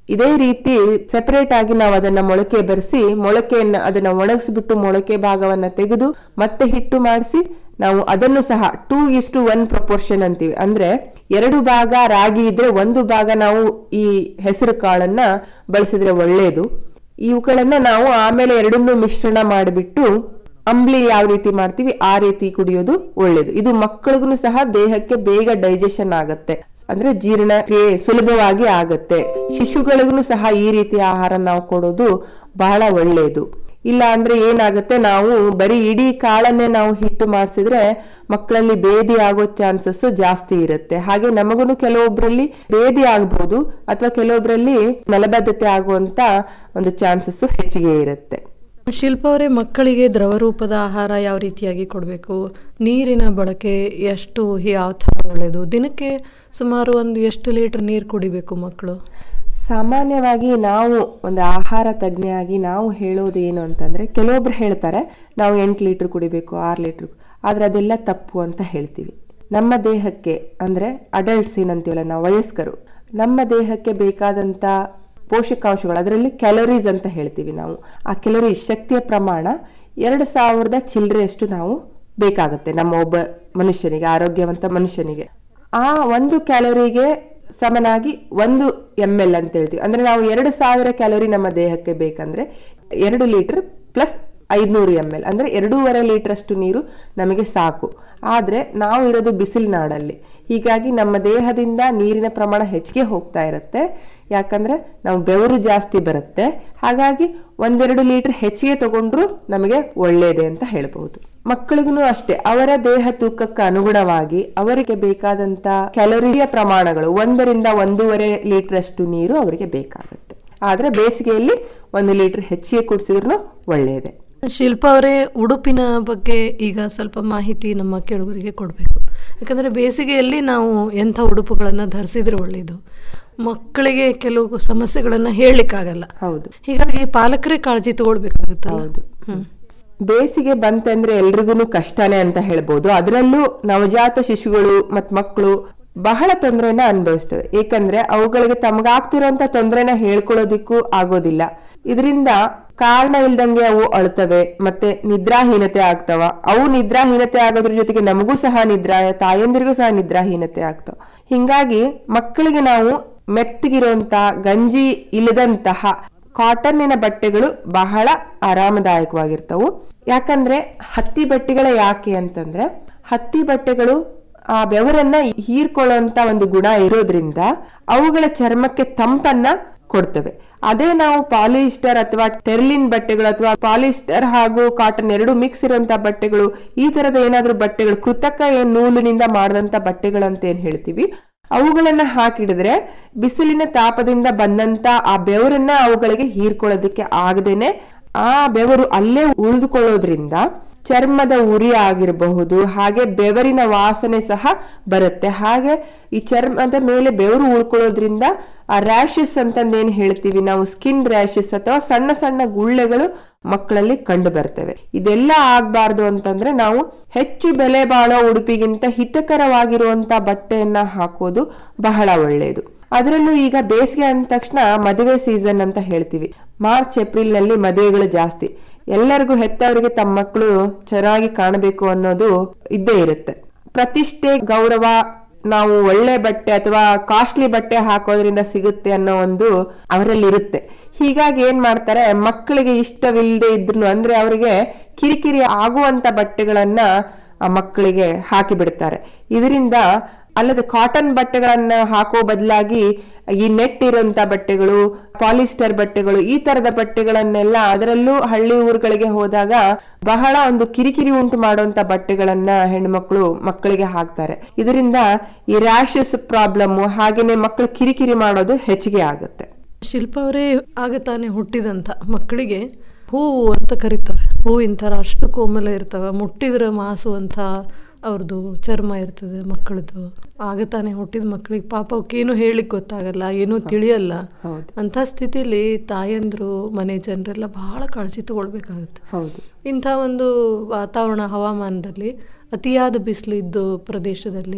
ಇದೇ ರೀತಿ ಸೆಪರೇಟ್ ಆಗಿ ನಾವು ಅದನ್ನ ಮೊಳಕೆ ಬೆರೆಸಿ ಮೊಳಕೆಯನ್ನ ಅದನ್ನ ಒಣಗಿಸ್ಬಿಟ್ಟು ಮೊಳಕೆ ಭಾಗವನ್ನ ತೆಗೆದು ಮತ್ತೆ ಹಿಟ್ಟು ಮಾಡಿಸಿ ನಾವು ಅದನ್ನು ಸಹ two is to one proportion ಅಂತೀವಿ ಅಂದ್ರೆ ಎರಡು ಭಾಗ ರಾಗಿ ಇದ್ರೆ ಒಂದು ಭಾಗ ನಾವು ಈ ಹೆಸರು ಕಾಳನ್ನ ಬಳಸಿದ್ರೆ ಒಳ್ಳೆಯದು ಇವುಗಳನ್ನ ನಾವು ಆಮೇಲೆ ಎರಡನ್ನೂ ಮಿಶ್ರಣ ಮಾಡಿಬಿಟ್ಟು ಅಂಬ್ಲಿ ಯಾವ ರೀತಿ ಮಾಡ್ತೀವಿ ಆ ರೀತಿ ಕುಡಿಯೋದು ಒಳ್ಳೇದು ಇದು ಮಕ್ಕಳಿಗೂ ಸಹ ದೇಹಕ್ಕೆ ಬೇಗ ಡೈಜೆಷನ್ ಆಗತ್ತೆ ಅಂದ್ರೆ ಜೀರ್ಣ ಕ್ರಿಯೆ ಸುಲಭವಾಗಿ ಆಗತ್ತೆ ಶಿಶುಗಳಿಗೂ ಸಹ ಈ ರೀತಿ ಆಹಾರ ನಾವು ಕೊಡೋದು ಬಹಳ ಒಳ್ಳೆಯದು ಇಲ್ಲ ಅಂದ್ರೆ ಏನಾಗುತ್ತೆ ನಾವು ಬರೀ ಇಡೀ ಕಾಳನ್ನೇ ನಾವು ಹಿಟ್ಟು ಮಾಡಿಸಿದ್ರೆ ಮಕ್ಕಳಲ್ಲಿ ಬೇದಿ ಆಗೋ ಚಾನ್ಸಸ್ ಜಾಸ್ತಿ ಇರುತ್ತೆ ಹಾಗೆ ನಮಗೂ ಕೆಲವೊಬ್ರಲ್ಲಿ ಬೇದಿ ಆಗ್ಬಹುದು ಅಥವಾ ಕೆಲವೊಬ್ರಲ್ಲಿ ಮಲಬದ್ಧತೆ ಆಗುವಂತ ಒಂದು ಚಾನ್ಸಸ್ ಹೆಚ್ಚಿಗೆ ಇರುತ್ತೆ ಶಿಲ್ಪ ಅವರೇ ಮಕ್ಕಳಿಗೆ ದ್ರವ ರೂಪದ ಆಹಾರ ಯಾವ ರೀತಿಯಾಗಿ ಕೊಡಬೇಕು ನೀರಿನ ಬಳಕೆ ಎಷ್ಟು ಯಾವ ಥರ ಒಳ್ಳೆಯದು ದಿನಕ್ಕೆ ಸುಮಾರು ಒಂದು ಎಷ್ಟು ಲೀಟರ್ ನೀರು ಕುಡಿಬೇಕು ಮಕ್ಕಳು ಸಾಮಾನ್ಯವಾಗಿ ನಾವು ಒಂದು ಆಹಾರ ತಜ್ಞೆಯಾಗಿ ನಾವು ಹೇಳೋದು ಏನು ಅಂತಂದ್ರೆ ಕೆಲವೊಬ್ರು ಹೇಳ್ತಾರೆ ನಾವು ಎಂಟು ಲೀಟರ್ ಕುಡಿಬೇಕು ಆರು ಲೀಟರ್ ಆದ್ರೆ ಅದೆಲ್ಲ ತಪ್ಪು ಅಂತ ಹೇಳ್ತೀವಿ ನಮ್ಮ ದೇಹಕ್ಕೆ ಅಂದ್ರೆ ಅಡಲ್ಟ್ಸ್ ಏನಂತೀವಲ್ಲ ನಾವು ವಯಸ್ಕರು ನಮ್ಮ ದೇಹಕ್ಕೆ ಬೇಕಾದಂತ ಪೋಷಕಾಂಶಗಳು ಅದರಲ್ಲಿ ಕ್ಯಾಲೋರೀಸ್ ಅಂತ ಹೇಳ್ತೀವಿ ನಾವು ಆ ಕ್ಯಾಲೋರಿ ಶಕ್ತಿಯ ಪ್ರಮಾಣ ಎರಡು ಸಾವಿರದ ಚಿಲ್ಲರೆಯಷ್ಟು ನಾವು ಬೇಕಾಗುತ್ತೆ ನಮ್ಮ ಒಬ್ಬ ಮನುಷ್ಯನಿಗೆ ಆರೋಗ್ಯವಂತ ಮನುಷ್ಯನಿಗೆ ಆ ಒಂದು ಕ್ಯಾಲೋರಿಗೆ ಸಮನಾಗಿ ಒಂದು ಎಮ್ ಎಲ್ ಅಂತ ಹೇಳ್ತೀವಿ ಅಂದ್ರೆ ನಾವು ಎರಡು ಸಾವಿರ ಕ್ಯಾಲೋರಿ ನಮ್ಮ ದೇಹಕ್ಕೆ ಬೇಕಂದ್ರೆ ಎರಡು ಲೀಟರ್ ಪ್ಲಸ್ ಐದ್ನೂರು ಎಮ್ ಎಲ್ ಅಂದ್ರೆ ಎರಡೂವರೆ ಲೀಟರ್ ಅಷ್ಟು ನೀರು ನಮಗೆ ಸಾಕು ಆದ್ರೆ ನಾವು ಇರೋದು ಬಿಸಿಲು ನಾಡಲ್ಲಿ ಹೀಗಾಗಿ ನಮ್ಮ ದೇಹದಿಂದ ನೀರಿನ ಪ್ರಮಾಣ ಹೆಚ್ಚಿಗೆ ಹೋಗ್ತಾ ಇರುತ್ತೆ ಯಾಕಂದ್ರೆ ನಾವು ಬೆವರು ಜಾಸ್ತಿ ಬರುತ್ತೆ ಹಾಗಾಗಿ ಒಂದೆರಡು ಲೀಟರ್ ಹೆಚ್ಚಿಗೆ ತಗೊಂಡ್ರು ನಮಗೆ ಒಳ್ಳೇದೆ ಅಂತ ಹೇಳ್ಬಹುದು ಮಕ್ಕಳಿಗೂ ಅಷ್ಟೇ ಅವರ ದೇಹ ತೂಕಕ್ಕೆ ಅನುಗುಣವಾಗಿ ಅವರಿಗೆ ಬೇಕಾದಂತ ಕ್ಯಾಲೋರಿಯ ಪ್ರಮಾಣಗಳು ಒಂದರಿಂದ ಒಂದೂವರೆ ಲೀಟರ್ ಅಷ್ಟು ನೀರು ಅವರಿಗೆ ಬೇಕಾಗುತ್ತೆ ಆದ್ರೆ ಬೇಸಿಗೆಯಲ್ಲಿ ಒಂದು ಲೀಟರ್ ಹೆಚ್ಚಿಗೆ ಕುಡಿಸಿದ್ರು ಒಳ್ಳೆಯದೇ ಶಿಲ್ಪ ಅವರೇ ಉಡುಪಿನ ಬಗ್ಗೆ ಈಗ ಸ್ವಲ್ಪ ಮಾಹಿತಿ ನಮ್ಮ ಕೇಳುಗರಿಗೆ ಕೊಡಬೇಕು ಯಾಕಂದರೆ ಬೇಸಿಗೆಯಲ್ಲಿ ನಾವು ಎಂಥ ಉಡುಪುಗಳನ್ನು ಧರಿಸಿದ್ರೆ ಒಳ್ಳೆಯದು ಮಕ್ಕಳಿಗೆ ಕೆಲವು ಸಮಸ್ಯೆಗಳನ್ನು ಹೇಳಲಿಕ್ಕಾಗಲ್ಲ ಹೌದು ಹೀಗಾಗಿ ಪಾಲಕರೇ ಕಾಳಜಿ ತಗೊಳ್ಬೇಕಾಗುತ್ತಲ್ಲ ಹೌದು. ಹ್ಮ್ ಬೇಸಿಗೆ ಬಂತಂದ್ರೆ ಎಲ್ರಿಗೂ ಕಷ್ಟನೇ ಅಂತ ಹೇಳ್ಬೋದು ಅದರಲ್ಲೂ ನವಜಾತ ಶಿಶುಗಳು ಮತ್ ಮಕ್ಕಳು ಬಹಳ ತೊಂದರೆನ ಅನುಭವಿಸ್ತವೆ ಏಕಂದ್ರೆ ಅವುಗಳಿಗೆ ತಮಗಾಗ್ತಿರೋಂತ ತೊಂದರೆನ ಹೇಳ್ಕೊಳ್ಳೋದಿಕ್ಕೂ ಆಗೋದಿಲ್ಲ ಇದರಿಂದ ಕಾರಣ ಇಲ್ದಂಗೆ ಅವು ಅಳ್ತವೆ ಮತ್ತೆ ನಿದ್ರಾಹೀನತೆ ಆಗ್ತವ ಅವು ನಿದ್ರಾಹೀನತೆ ಆಗೋದ್ರ ಜೊತೆಗೆ ನಮಗೂ ಸಹ ನಿದ್ರಾ ತಾಯಂದಿರಿಗೂ ಸಹ ನಿದ್ರಾಹೀನತೆ ಆಗ್ತಾವ ಹಿಂಗಾಗಿ ಮಕ್ಕಳಿಗೆ ನಾವು ಮೆತ್ತಗಿರುವಂತ ಗಂಜಿ ಇಲ್ಲದಂತಹ ಕಾಟನ್ನಿನ ಬಟ್ಟೆಗಳು ಬಹಳ ಆರಾಮದಾಯಕವಾಗಿರ್ತವು ಯಾಕಂದ್ರೆ ಹತ್ತಿ ಬಟ್ಟೆಗಳ ಯಾಕೆ ಅಂತಂದ್ರೆ ಹತ್ತಿ ಬಟ್ಟೆಗಳು ಆ ಬೆವರನ್ನ ಹೀರ್ಕೊಳ್ಳುವಂತ ಒಂದು ಗುಣ ಇರೋದ್ರಿಂದ ಅವುಗಳ ಚರ್ಮಕ್ಕೆ ತಂಪನ್ನ ಕೊಡ್ತವೆ ಅದೇ ನಾವು ಪಾಲಿಸ್ಟರ್ ಅಥವಾ ಟೆರ್ಲಿನ್ ಬಟ್ಟೆಗಳು ಅಥವಾ ಪಾಲಿಸ್ಟರ್ ಹಾಗೂ ಕಾಟನ್ ಎರಡು ಮಿಕ್ಸ್ ಇರುವಂತ ಬಟ್ಟೆಗಳು ಈ ತರದ ಏನಾದ್ರೂ ಬಟ್ಟೆಗಳು ಕೃತಕ ಏನ್ ನೂಲಿನಿಂದ ಮಾಡಿದಂತ ಬಟ್ಟೆಗಳಂತ ಏನ್ ಹೇಳ್ತೀವಿ ಅವುಗಳನ್ನ ಹಾಕಿಡಿದ್ರೆ ಬಿಸಿಲಿನ ತಾಪದಿಂದ ಬಂದಂತ ಆ ಬೆವರನ್ನ ಅವುಗಳಿಗೆ ಹೀರ್ಕೊಳ್ಳೋದಕ್ಕೆ ಆಗದೇನೆ ಆ ಬೆವರು ಅಲ್ಲೇ ಉಳಿದುಕೊಳ್ಳೋದ್ರಿಂದ ಚರ್ಮದ ಉರಿ ಆಗಿರಬಹುದು ಹಾಗೆ ಬೆವರಿನ ವಾಸನೆ ಸಹ ಬರುತ್ತೆ ಹಾಗೆ ಈ ಚರ್ಮದ ಮೇಲೆ ಬೆವರು ಉಳ್ಕೊಳ್ಳೋದ್ರಿಂದ ಆ ರ್ಯಾಶಸ್ ಅಂತಂದೇನ್ ಹೇಳ್ತೀವಿ ನಾವು ಸ್ಕಿನ್ ರ್ಯಾಶಸ್ ಅಥವಾ ಸಣ್ಣ ಸಣ್ಣ ಗುಳ್ಳೆಗಳು ಮಕ್ಕಳಲ್ಲಿ ಕಂಡು ಬರ್ತವೆ ಇದೆಲ್ಲ ಆಗ್ಬಾರ್ದು ಅಂತಂದ್ರೆ ನಾವು ಹೆಚ್ಚು ಬೆಲೆ ಬಾಳೋ ಉಡುಪಿಗಿಂತ ಹಿತಕರವಾಗಿರುವಂತ ಬಟ್ಟೆಯನ್ನ ಹಾಕೋದು ಬಹಳ ಒಳ್ಳೆಯದು ಅದರಲ್ಲೂ ಈಗ ಬೇಸಿಗೆ ಅಂದ ತಕ್ಷಣ ಮದುವೆ ಸೀಸನ್ ಅಂತ ಹೇಳ್ತೀವಿ ಮಾರ್ಚ್ ಏಪ್ರಿಲ್ ನಲ್ಲಿ ಮದುವೆಗಳು ಜಾಸ್ತಿ ಎಲ್ಲರಿಗೂ ಹೆತ್ತವರಿಗೆ ತಮ್ಮ ಮಕ್ಕಳು ಚೆನ್ನಾಗಿ ಕಾಣಬೇಕು ಅನ್ನೋದು ಇದ್ದೇ ಇರುತ್ತೆ ಪ್ರತಿಷ್ಠೆ ಗೌರವ ನಾವು ಒಳ್ಳೆ ಬಟ್ಟೆ ಅಥವಾ ಕಾಸ್ಟ್ಲಿ ಬಟ್ಟೆ ಹಾಕೋದ್ರಿಂದ ಸಿಗುತ್ತೆ ಅನ್ನೋ ಒಂದು ಅವರಲ್ಲಿ ಇರುತ್ತೆ ಹೀಗಾಗಿ ಏನ್ ಮಾಡ್ತಾರೆ ಮಕ್ಕಳಿಗೆ ಇಷ್ಟವಿಲ್ಲದೆ ಇದ್ರು ಅಂದ್ರೆ ಅವರಿಗೆ ಕಿರಿಕಿರಿ ಆಗುವಂತ ಬಟ್ಟೆಗಳನ್ನ ಆ ಮಕ್ಕಳಿಗೆ ಹಾಕಿ ಬಿಡ್ತಾರೆ ಇದರಿಂದ ಅಲ್ಲದೆ ಕಾಟನ್ ಬಟ್ಟೆಗಳನ್ನ ಹಾಕೋ ಬದಲಾಗಿ ಈ ನೆಟ್ ಇರುವಂತ ಬಟ್ಟೆಗಳು ಪಾಲಿಸ್ಟರ್ ಬಟ್ಟೆಗಳು ಈ ತರದ ಬಟ್ಟೆಗಳನ್ನೆಲ್ಲ ಅದರಲ್ಲೂ ಹಳ್ಳಿ ಊರುಗಳಿಗೆ ಹೋದಾಗ ಬಹಳ ಒಂದು ಕಿರಿಕಿರಿ ಉಂಟು ಮಾಡುವಂತ ಬಟ್ಟೆಗಳನ್ನ ಹೆಣ್ಮಕ್ಳು ಮಕ್ಕಳಿಗೆ ಹಾಕ್ತಾರೆ ಇದರಿಂದ ಈ ರ್ಯಾಶಸ್ ಪ್ರಾಬ್ಲಮ್ ಹಾಗೇನೆ ಮಕ್ಕಳು ಕಿರಿಕಿರಿ ಮಾಡೋದು ಹೆಚ್ಚಿಗೆ ಆಗುತ್ತೆ ಶಿಲ್ಪ ಅವರೇ ಆಗ ತಾನೇ ಹುಟ್ಟಿದಂಥ ಮಕ್ಕಳಿಗೆ ಹೂವು ಅಂತ ಕರೀತಾರೆ ಹೂವಿನ ಥರ ಅಷ್ಟು ಕೋಮಲ ಇರ್ತವೆ ಮುಟ್ಟಿದ್ರೆ ಮಾಸು ಅಂತ ಅವ್ರದ್ದು ಚರ್ಮ ಇರ್ತದೆ ಮಕ್ಕಳದು ಆಗ ತಾನೇ ಹುಟ್ಟಿದ ಮಕ್ಕಳಿಗೆ ಪಾಪ ಅವಕ್ಕೇನು ಹೇಳಿಕ್ ಗೊತ್ತಾಗಲ್ಲ ಏನೂ ತಿಳಿಯಲ್ಲ ಅಂಥ ಸ್ಥಿತಿಲಿ ತಾಯಂದ್ರು ಮನೆ ಜನರೆಲ್ಲ ಬಹಳ ಕಾಳಜಿ ತಗೊಳ್ಬೇಕಾಗುತ್ತೆ ಹೌದು ಇಂಥ ಒಂದು ವಾತಾವರಣ ಹವಾಮಾನದಲ್ಲಿ ಅತಿಯಾದ ಬಿಸಿಲಿದ್ದು ಪ್ರದೇಶದಲ್ಲಿ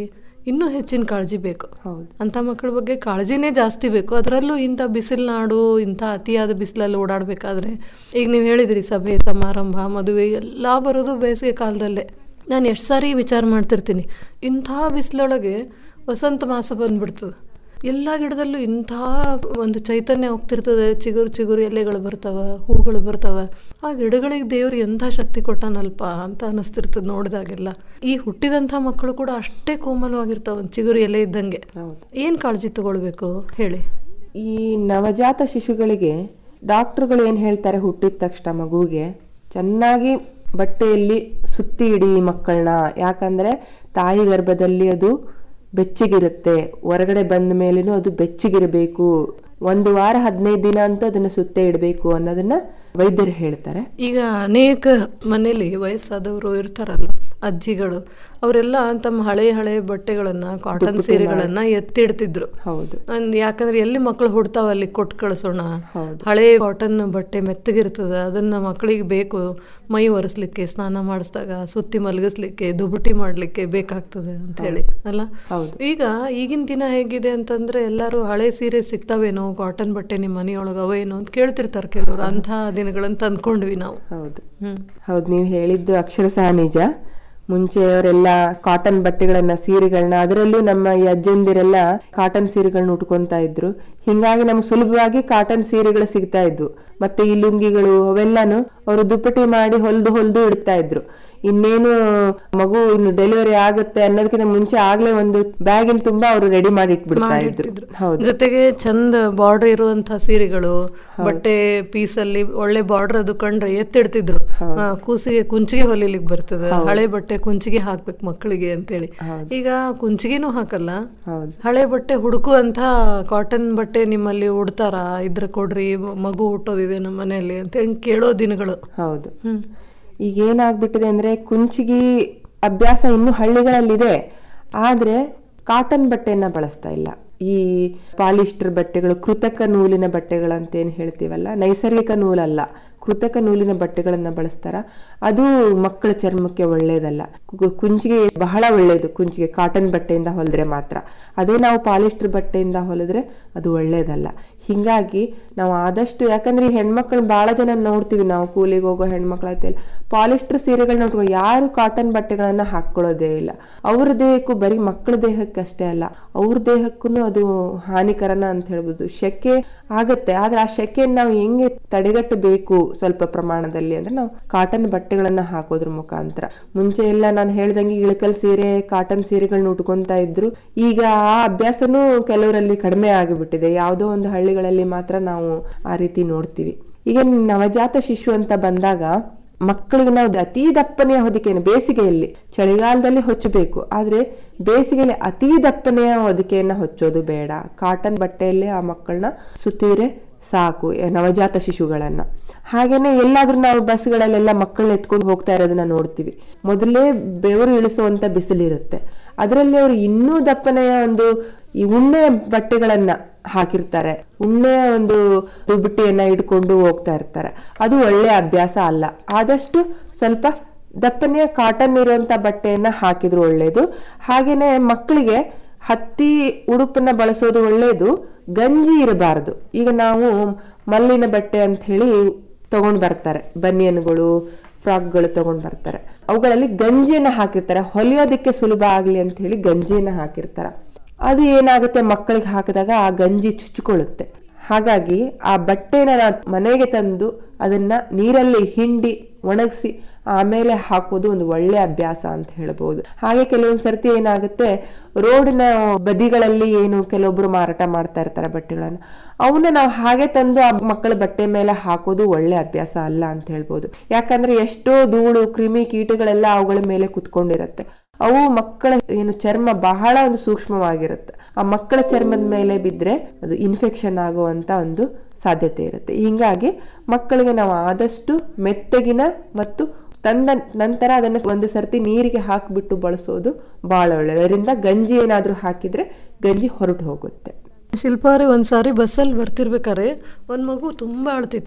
ಇನ್ನೂ ಹೆಚ್ಚಿನ ಕಾಳಜಿ ಬೇಕು ಅಂಥ ಮಕ್ಕಳ ಬಗ್ಗೆ ಕಾಳಜಿನೇ ಜಾಸ್ತಿ ಬೇಕು ಅದರಲ್ಲೂ ಇಂಥ ಬಿಸಿಲ್ನಾಡು ಇಂಥ ಅತಿಯಾದ ಬಿಸಿಲಲ್ಲಿ ಓಡಾಡಬೇಕಾದ್ರೆ ಈಗ ನೀವು ಹೇಳಿದಿರಿ ಸಭೆ ಸಮಾರಂಭ ಮದುವೆ ಎಲ್ಲ ಬರೋದು ಬೇಸಿಗೆ ಕಾಲದಲ್ಲೇ ನಾನು ಎಷ್ಟು ಸಾರಿ ವಿಚಾರ ಮಾಡ್ತಿರ್ತೀನಿ ಇಂಥ ಬಿಸಿಲೊಳಗೆ ವಸಂತ ಮಾಸ ಬಂದ್ಬಿಡ್ತದೆ ಎಲ್ಲ ಗಿಡದಲ್ಲೂ ಇಂಥ ಒಂದು ಚೈತನ್ಯ ಹೋಗ್ತಿರ್ತದೆ ಚಿಗುರು ಚಿಗುರು ಎಲೆಗಳು ಬರ್ತಾವ ಹೂಗಳು ಬರ್ತಾವ ಆ ಗಿಡಗಳಿಗೆ ದೇವ್ರು ಎಂಥ ಶಕ್ತಿ ಕೊಟ್ಟಾನಲ್ಪ ಅಂತ ಅನಿಸ್ತಿರ್ತದೆ ನೋಡಿದಾಗೆಲ್ಲ ಈ ಹುಟ್ಟಿದಂಥ ಮಕ್ಕಳು ಕೂಡ ಅಷ್ಟೇ ಕೋಮಲವಾಗಿರ್ತಾವ ಒಂದು ಚಿಗುರು ಎಲೆ ಇದ್ದಂಗೆ ಏನು ಕಾಳಜಿ ತಗೊಳ್ಬೇಕು ಹೇಳಿ ಈ ನವಜಾತ ಶಿಶುಗಳಿಗೆ ಡಾಕ್ಟರ್ಗಳು ಏನು ಹೇಳ್ತಾರೆ ಹುಟ್ಟಿದ ತಕ್ಷಣ ಮಗುವಿಗೆ ಚೆನ್ನಾಗಿ ಬಟ್ಟೆಯಲ್ಲಿ ಸುತ್ತಿ ಇಡಿ ಮಕ್ಕಳನ್ನ ಯಾಕಂದ್ರೆ ತಾಯಿ ಗರ್ಭದಲ್ಲಿ ಅದು ಬೆಚ್ಚಗಿರುತ್ತೆ ಹೊರಗಡೆ ಬಂದ ಮೇಲೇನು ಅದು ಬೆಚ್ಚಗಿರಬೇಕು ಒಂದು ವಾರ ಹದಿನೈದು ದಿನ ಅಂತೂ ಅದನ್ನ ಸುತ್ತೇ ಇಡಬೇಕು ಅನ್ನೋದನ್ನ ವೈದ್ಯರು ಹೇಳ್ತಾರೆ ಈಗ ಅನೇಕ ಮನೇಲಿ ವಯಸ್ಸಾದವರು ಇರ್ತಾರಲ್ಲ ಅಜ್ಜಿಗಳು ಅವರೆಲ್ಲ ತಮ್ಮ ಹಳೆ ಹಳೆ ಬಟ್ಟೆಗಳನ್ನ ಕಾಟನ್ ದುಪ್ಪಟಿ ಸೀರೆಗಳನ್ನ ಎತ್ತಿಡ್ತಿದ್ರು ಹೌದು ಅಂದ್ ಯಾಕಂದ್ರೆ ಎಲ್ಲಿ ಮಕ್ಕಳು ಹುಡ್ತಾವ ಅಲ್ಲಿ ಕೊಟ್ಟು ಕಳ್ಸೋಣ ಹಳೆ ಕಾಟನ್ ಬಟ್ಟೆ ಮೆತ್ತಗಿರ್ತದ ಅದನ್ನ ಮಕ್ಕಳಿಗೆ ಬೇಕು ಮೈ ಒರೆಸ್ಲಿಕ್ಕೆ ಸ್ನಾನ ಮಾಡಿಸಿದಾಗ ಸುತ್ತಿ ಮಲಗಿಸ್ಲಿಕ್ಕೆ ದುಬುಟಿ ಮಾಡ್ಲಿಕ್ಕೆ ಬೇಕಾಗ್ತದೆ ಅಂತ ಹೇಳಿ ಅಲ್ಲ ಈಗ ಈಗಿನ ದಿನ ಹೇಗಿದೆ ಅಂತಂದ್ರೆ ಎಲ್ಲರೂ ಹಳೆ ಸೀರೆ ಸಿಗ್ತಾವೇನೋ ಕಾಟನ್ ಬಟ್ಟೆ ನಿಮ್ಮ ಮನೆಯೊಳಗೆ ಅವೇನೋ ಅಂತ ಕೇಳ್ತಿರ್ತಾರೆ ಕೆಲವರು ಅಂಥ ದಿನಗಳನ್ನು ತಂದ್ಕೊಂಡ್ವಿ ನಾವು ಹೌದು ಹ್ಮ್ ಹೌದು ನೀವು ಹೇಳಿದ್ದು ಅಕ್ಷರಶಃ ನಿಜ ಮುಂಚೆ ಅವರೆಲ್ಲ ಕಾಟನ್ ಬಟ್ಟೆಗಳನ್ನ ಸೀರೆಗಳನ್ನ ಅದರಲ್ಲೂ ನಮ್ಮ ಈ ಅಜ್ಜಂದಿರೆಲ್ಲ ಕಾಟನ್ ಸೀರೆಗಳನ್ನ ಉಟ್ಕೊಂತಾ ಇದ್ರು ಹಿಂಗಾಗಿ ನಮ್ಗೆ ಸುಲಭವಾಗಿ ಕಾಟನ್ ಸೀರೆಗಳು ಸಿಗ್ತಾ ಇದ್ವು ಮತ್ತೆ ಈ ಲುಂಗಿಗಳು ಅವೆಲ್ಲಾನು ಅವರು ದುಪ್ಪಟಿ ಮಾಡಿ ಹೊಲ್ದು ಹೊಲ್ದು ಇಡ್ತಾ ಇದ್ರು ಇನ್ನೇನು ಮಗು ಇನ್ನು ಡೆಲಿವರಿ ಆಗುತ್ತೆ ಅನ್ನೋದಕ್ಕಿಂತ ಮುಂಚೆ ಆಗ್ಲೇ ಒಂದು ಬ್ಯಾಗಿನ ತುಂಬಾ ಅವರು ರೆಡಿ ಮಾಡಿ ಇಟ್ಬಿಡ್ತಾ ಇದ್ರು ಹೌದು ಜೊತೆಗೆ ಚಂದ ಬಾರ್ಡರ್ ಇರುವಂತ ಸೀರೆಗಳು ಬಟ್ಟೆ ಪೀಸಲ್ಲಿ ಒಳ್ಳೆ ಬಾರ್ಡರ್ ಅದು ಕಂಡ್ರೆ ಎತ್ತಿಡ್ತಿದ್ರು ಆ, ಕೂಸಿಗೆ ಕುಂಚಿಗೆ ಹೊಲಿಲಿಕ್ಕೆ ಬರ್ತದೆ ಹಳೆ ಬಟ್ಟೆ ಕುಂಚಿಗೆ ಹಾಕ್ಬೇಕು ಮಕ್ಕಳಿಗೆ ಅಂತೇಳಿ ಈಗ ಕುಂಚಿಗೆನೂ ಹಾಕಲ್ಲ ಹಳೆ ಬಟ್ಟೆ ಹುಡುಕುವಂತ ಕಾಟನ್ ಬಟ್ಟೆ ನಿಮ್ಮಲ್ಲಿ ಉಡ್ತಾರ ಇದ್ರ ಕೊಡ್ರಿ ಮಗು ಹುಟ್ಟೋದಿದೆ ನಮ್ಮ ಮನೆಯಲ್ಲಿ ಅಂತ ಹಿಂಗ್ ಕೇಳೋ ದಿನಗಳು ಹೌದು ಈಗ ಏನಾಗ್ಬಿಟ್ಟಿದೆ ಅಂದ್ರೆ ಕುಂಚಿಗಿ ಅಭ್ಯಾಸ ಇನ್ನು ಹಳ್ಳಿಗಳಲ್ಲಿದೆ ಆದ್ರೆ ಕಾಟನ್ ಬಟ್ಟೆಯನ್ನ ಬಳಸ್ತಾ ಇಲ್ಲ ಈ ಪಾಲಿಸ್ಟರ್ ಬಟ್ಟೆಗಳು ಕೃತಕ ನೂಲಿನ ಬಟ್ಟೆಗಳಂತ ಏನ್ ಹೇಳ್ತೀವಲ್ಲ ನೈಸರ್ಗಿಕ ನೂಲಲ್ಲ ಕೃತಕ ನೂಲಿನ ಬಟ್ಟೆಗಳನ್ನ ಬಳಸ್ತಾರ ಅದು ಮಕ್ಕಳ ಚರ್ಮಕ್ಕೆ ಒಳ್ಳೇದಲ್ಲ ಕು- ಕುಂಚಿಗೆ ಬಹಳ ಒಳ್ಳೇದು ಕುಂಚಿಗೆ ಕಾಟನ್ ಬಟ್ಟೆಯಿಂದ ಹೊಲಿದ್ರೆ ಮಾತ್ರ ಅದೇ ನಾವು ಪಾಲಿಸ್ಟರ್ ಬಟ್ಟೆಯಿಂದ ಹೊಲಿದ್ರೆ ಅದು ಒಳ್ಳೇದಲ್ಲ ಹಿಂಗಾಗಿ ನಾವು ಆದಷ್ಟು ಯಾಕಂದ್ರೆ ಈ ಹೆಣ್ಮಕ್ಳು ಬಹಳ ಜನ ನೋಡ್ತೀವಿ ನಾವು ಕೂಲಿಗೆ ಹೋಗೋ ಹೆಣ್ಮಕ್ಳಾಯ್ತಲ್ಲ ಪಾಲಿಸ್ಟರ್ ಸೀರೆಗಳನ್ನ ಉಟ್ಕೊ ಯಾರು ಕಾಟನ್ ಬಟ್ಟೆಗಳನ್ನ ಹಾಕೊಳ್ಳೋದೇ ಇಲ್ಲ ಅವ್ರ ದೇಹಕ್ಕೂ ಬರೀ ಮಕ್ಕಳ ದೇಹಕ್ಕೆ ಅಷ್ಟೇ ಅಲ್ಲ ಅವ್ರ ದೇಹಕ್ಕೂ ಅದು ಹಾನಿಕರನ ಅಂತ ಹೇಳ್ಬೋದು ಶೆಕೆ ಆಗತ್ತೆ ಆದ್ರೆ ಆ ಶೆಕೆಯನ್ನು ನಾವು ಹೆಂಗೆ ತಡೆಗಟ್ಟಬೇಕು ಸ್ವಲ್ಪ ಪ್ರಮಾಣದಲ್ಲಿ ಅಂದ್ರೆ ನಾವು ಕಾಟನ್ ಬಟ್ಟೆಗಳನ್ನ ಹಾಕೋದ್ರ ಮುಖಾಂತರ ಮುಂಚೆ ಎಲ್ಲ ನಾನು ಹೇಳ್ದಂಗೆ ಇಳಕಲ್ ಸೀರೆ ಕಾಟನ್ ಸೀರೆಗಳನ್ನ ಉಟ್ಕೊಂತಾ ಇದ್ರು ಈಗ ಆ ಅಭ್ಯಾಸನೂ ಕೆಲವರಲ್ಲಿ ಕಡಿಮೆ ಆಗಿಬಿಟ್ಟಿದೆ ಯಾವುದೋ ಒಂದು ಹಳ್ಳಿಗಳಲ್ಲಿ ಮಾತ್ರ ನಾವು ಆ ರೀತಿ ನೋಡ್ತೀವಿ ಈಗ ನವಜಾತ ಶಿಶು ಅಂತ ಬಂದಾಗ ಮಕ್ಕಳಿಗೆ ನಾವು ಅತಿ ದಪ್ಪನೆಯ ಹೊದಿಕೆಯನ್ನು ಬೇಸಿಗೆಯಲ್ಲಿ ಚಳಿಗಾಲದಲ್ಲಿ ಹೊಚ್ಚಬೇಕು ಆದ್ರೆ ಬೇಸಿಗೆಯಲ್ಲಿ ಅತಿ ದಪ್ಪನೆಯ ಹೊದಿಕೆಯನ್ನ ಹೊಚ್ಚೋದು ಬೇಡ ಕಾಟನ್ ಬಟ್ಟೆಯಲ್ಲೇ ಆ ಮಕ್ಕಳನ್ನ ಸುತ್ತಿದ್ರೆ ಸಾಕು ಎ- ನವಜಾತ ಶಿಶುಗಳನ್ನ ಹಾಗೇನೆ ಎಲ್ಲಾದ್ರೂ ನಾವು ಬಸ್ಗಳಲ್ಲೆಲ್ಲ ಮಕ್ಕಳನ್ನ ಎತ್ಕೊಂಡು ಹೋಗ್ತಾ ಇರೋದನ್ನ ನೋಡ್ತೀವಿ ಮೊದಲೇ ಬೆವರು ಇಳಿಸುವಂತ ಬಿಸಿಲಿರುತ್ತೆ ಅದರಲ್ಲಿ ಅವರು ಇನ್ನೂ ದಪ್ಪನೆಯ ಒಂದು ಈ ಉಣ್ಣೆ ಬಟ್ಟೆಗಳನ್ನ ಹಾಕಿರ್ತಾರೆ ಉಣ್ಣೆಯ ಒಂದು ದುಬಟ್ಟಿಯನ್ನ ಇಟ್ಕೊಂಡು ಹೋಗ್ತಾ ಇರ್ತಾರೆ ಅದು ಒಳ್ಳೆ ಅಭ್ಯಾಸ ಅಲ್ಲ ಆದಷ್ಟು ಸ್ವಲ್ಪ ದಪ್ಪನೆಯ ಕಾಟನ್ ಇರುವಂತ ಬಟ್ಟೆಯನ್ನ ಹಾಕಿದ್ರು ಒಳ್ಳೇದು ಹಾಗೇನೆ ಮಕ್ಕಳಿಗೆ ಹತ್ತಿ ಉಡುಪನ್ನ ಬಳಸೋದು ಒಳ್ಳೇದು ಗಂಜಿ ಇರಬಾರದು ಈಗ ನಾವು ಮಲ್ಲಿನ ಬಟ್ಟೆ ಅಂತ ಹೇಳಿ ತಗೊಂಡ್ ಬರ್ತಾರೆ ಬನಿಯನ್ಗಳು ಫ್ರಾಕ್ಗಳು ತಗೊಂಡ್ ಬರ್ತಾರೆ ಅವುಗಳಲ್ಲಿ ಗಂಜಿಯನ್ನ ಹಾಕಿರ್ತಾರೆ ಹೊಲಿಯೋದಕ್ಕೆ ಸುಲಭ ಆಗ್ಲಿ ಅಂತ ಹೇಳಿ ಗಂಜಿಯನ್ನ ಹಾಕಿರ್ತಾರೆ ಅದು ಏನಾಗುತ್ತೆ ಮಕ್ಕಳಿಗೆ ಹಾಕಿದಾಗ ಆ ಗಂಜಿ ಚುಚ್ಚಿಕೊಳ್ಳುತ್ತೆ ಹಾಗಾಗಿ ಆ ಬಟ್ಟೆನ ನಾವು ಮನೆಗೆ ತಂದು ಅದನ್ನ ನೀರಲ್ಲಿ ಹಿಂಡಿ ಒಣಗಿಸಿ ಆಮೇಲೆ ಹಾಕೋದು ಒಂದು ಒಳ್ಳೆ ಅಭ್ಯಾಸ ಅಂತ ಹೇಳ್ಬೋದು ಹಾಗೆ ಕೆಲವೊಂದು ಸರ್ತಿ ಏನಾಗುತ್ತೆ ರೋಡಿನ ಬದಿಗಳಲ್ಲಿ ಏನು ಕೆಲವೊಬ್ರು ಮಾರಾಟ ಮಾಡ್ತಾ ಇರ್ತಾರೆ ಬಟ್ಟೆಗಳನ್ನ ಅವನ್ನ ನಾವು ಹಾಗೆ ತಂದು ಆ ಮಕ್ಕಳ ಬಟ್ಟೆ ಮೇಲೆ ಹಾಕೋದು ಒಳ್ಳೆ ಅಭ್ಯಾಸ ಅಲ್ಲ ಅಂತ ಹೇಳ್ಬೋದು ಯಾಕಂದ್ರೆ ಎಷ್ಟೋ ಧೂಳು ಕ್ರಿಮಿ ಕೀಟಗಳೆಲ್ಲ ಅವುಗಳ ಮೇಲೆ ಕುತ್ಕೊಂಡಿರತ್ತೆ ಅವು ಮಕ್ಕಳ ಏನು ಚರ್ಮ ಬಹಳ ಒಂದು ಸೂಕ್ಷ್ಮವಾಗಿರುತ್ತೆ ಆ ಮಕ್ಕಳ ಚರ್ಮದ ಮೇಲೆ ಬಿದ್ರೆ ಅದು ಇನ್ಫೆಕ್ಷನ್ ಆಗುವಂತ ಒಂದು ಸಾಧ್ಯತೆ ಇರುತ್ತೆ ಹಿಂಗಾಗಿ ಮಕ್ಕಳಿಗೆ ನಾವು ಆದಷ್ಟು ಮೆತ್ತಗಿನ ಮತ್ತು ತಂದ ನಂತರ ಅದನ್ನ ಒಂದು ಸರ್ತಿ ನೀರಿಗೆ ಹಾಕಿಬಿಟ್ಟು ಬಳಸೋದು ಬಹಳ ಒಳ್ಳೆಯದು ಅದರಿಂದ ಗಂಜಿ ಏನಾದ್ರೂ ಹಾಕಿದ್ರೆ ಗಂಜಿ ಹೊರಟು ಹೋಗುತ್ತೆ ಶಿಲ್ಪಾರಿ ಒಂದ್ಸಾರಿ ಬಸ್ಸಲ್ಲಿ ಬರ್ತಿರ್ಬೇಕಾರೆ ಒಂದ್ ಮಗು ತುಂಬಾ ಅಳ್ತಿತ್ತು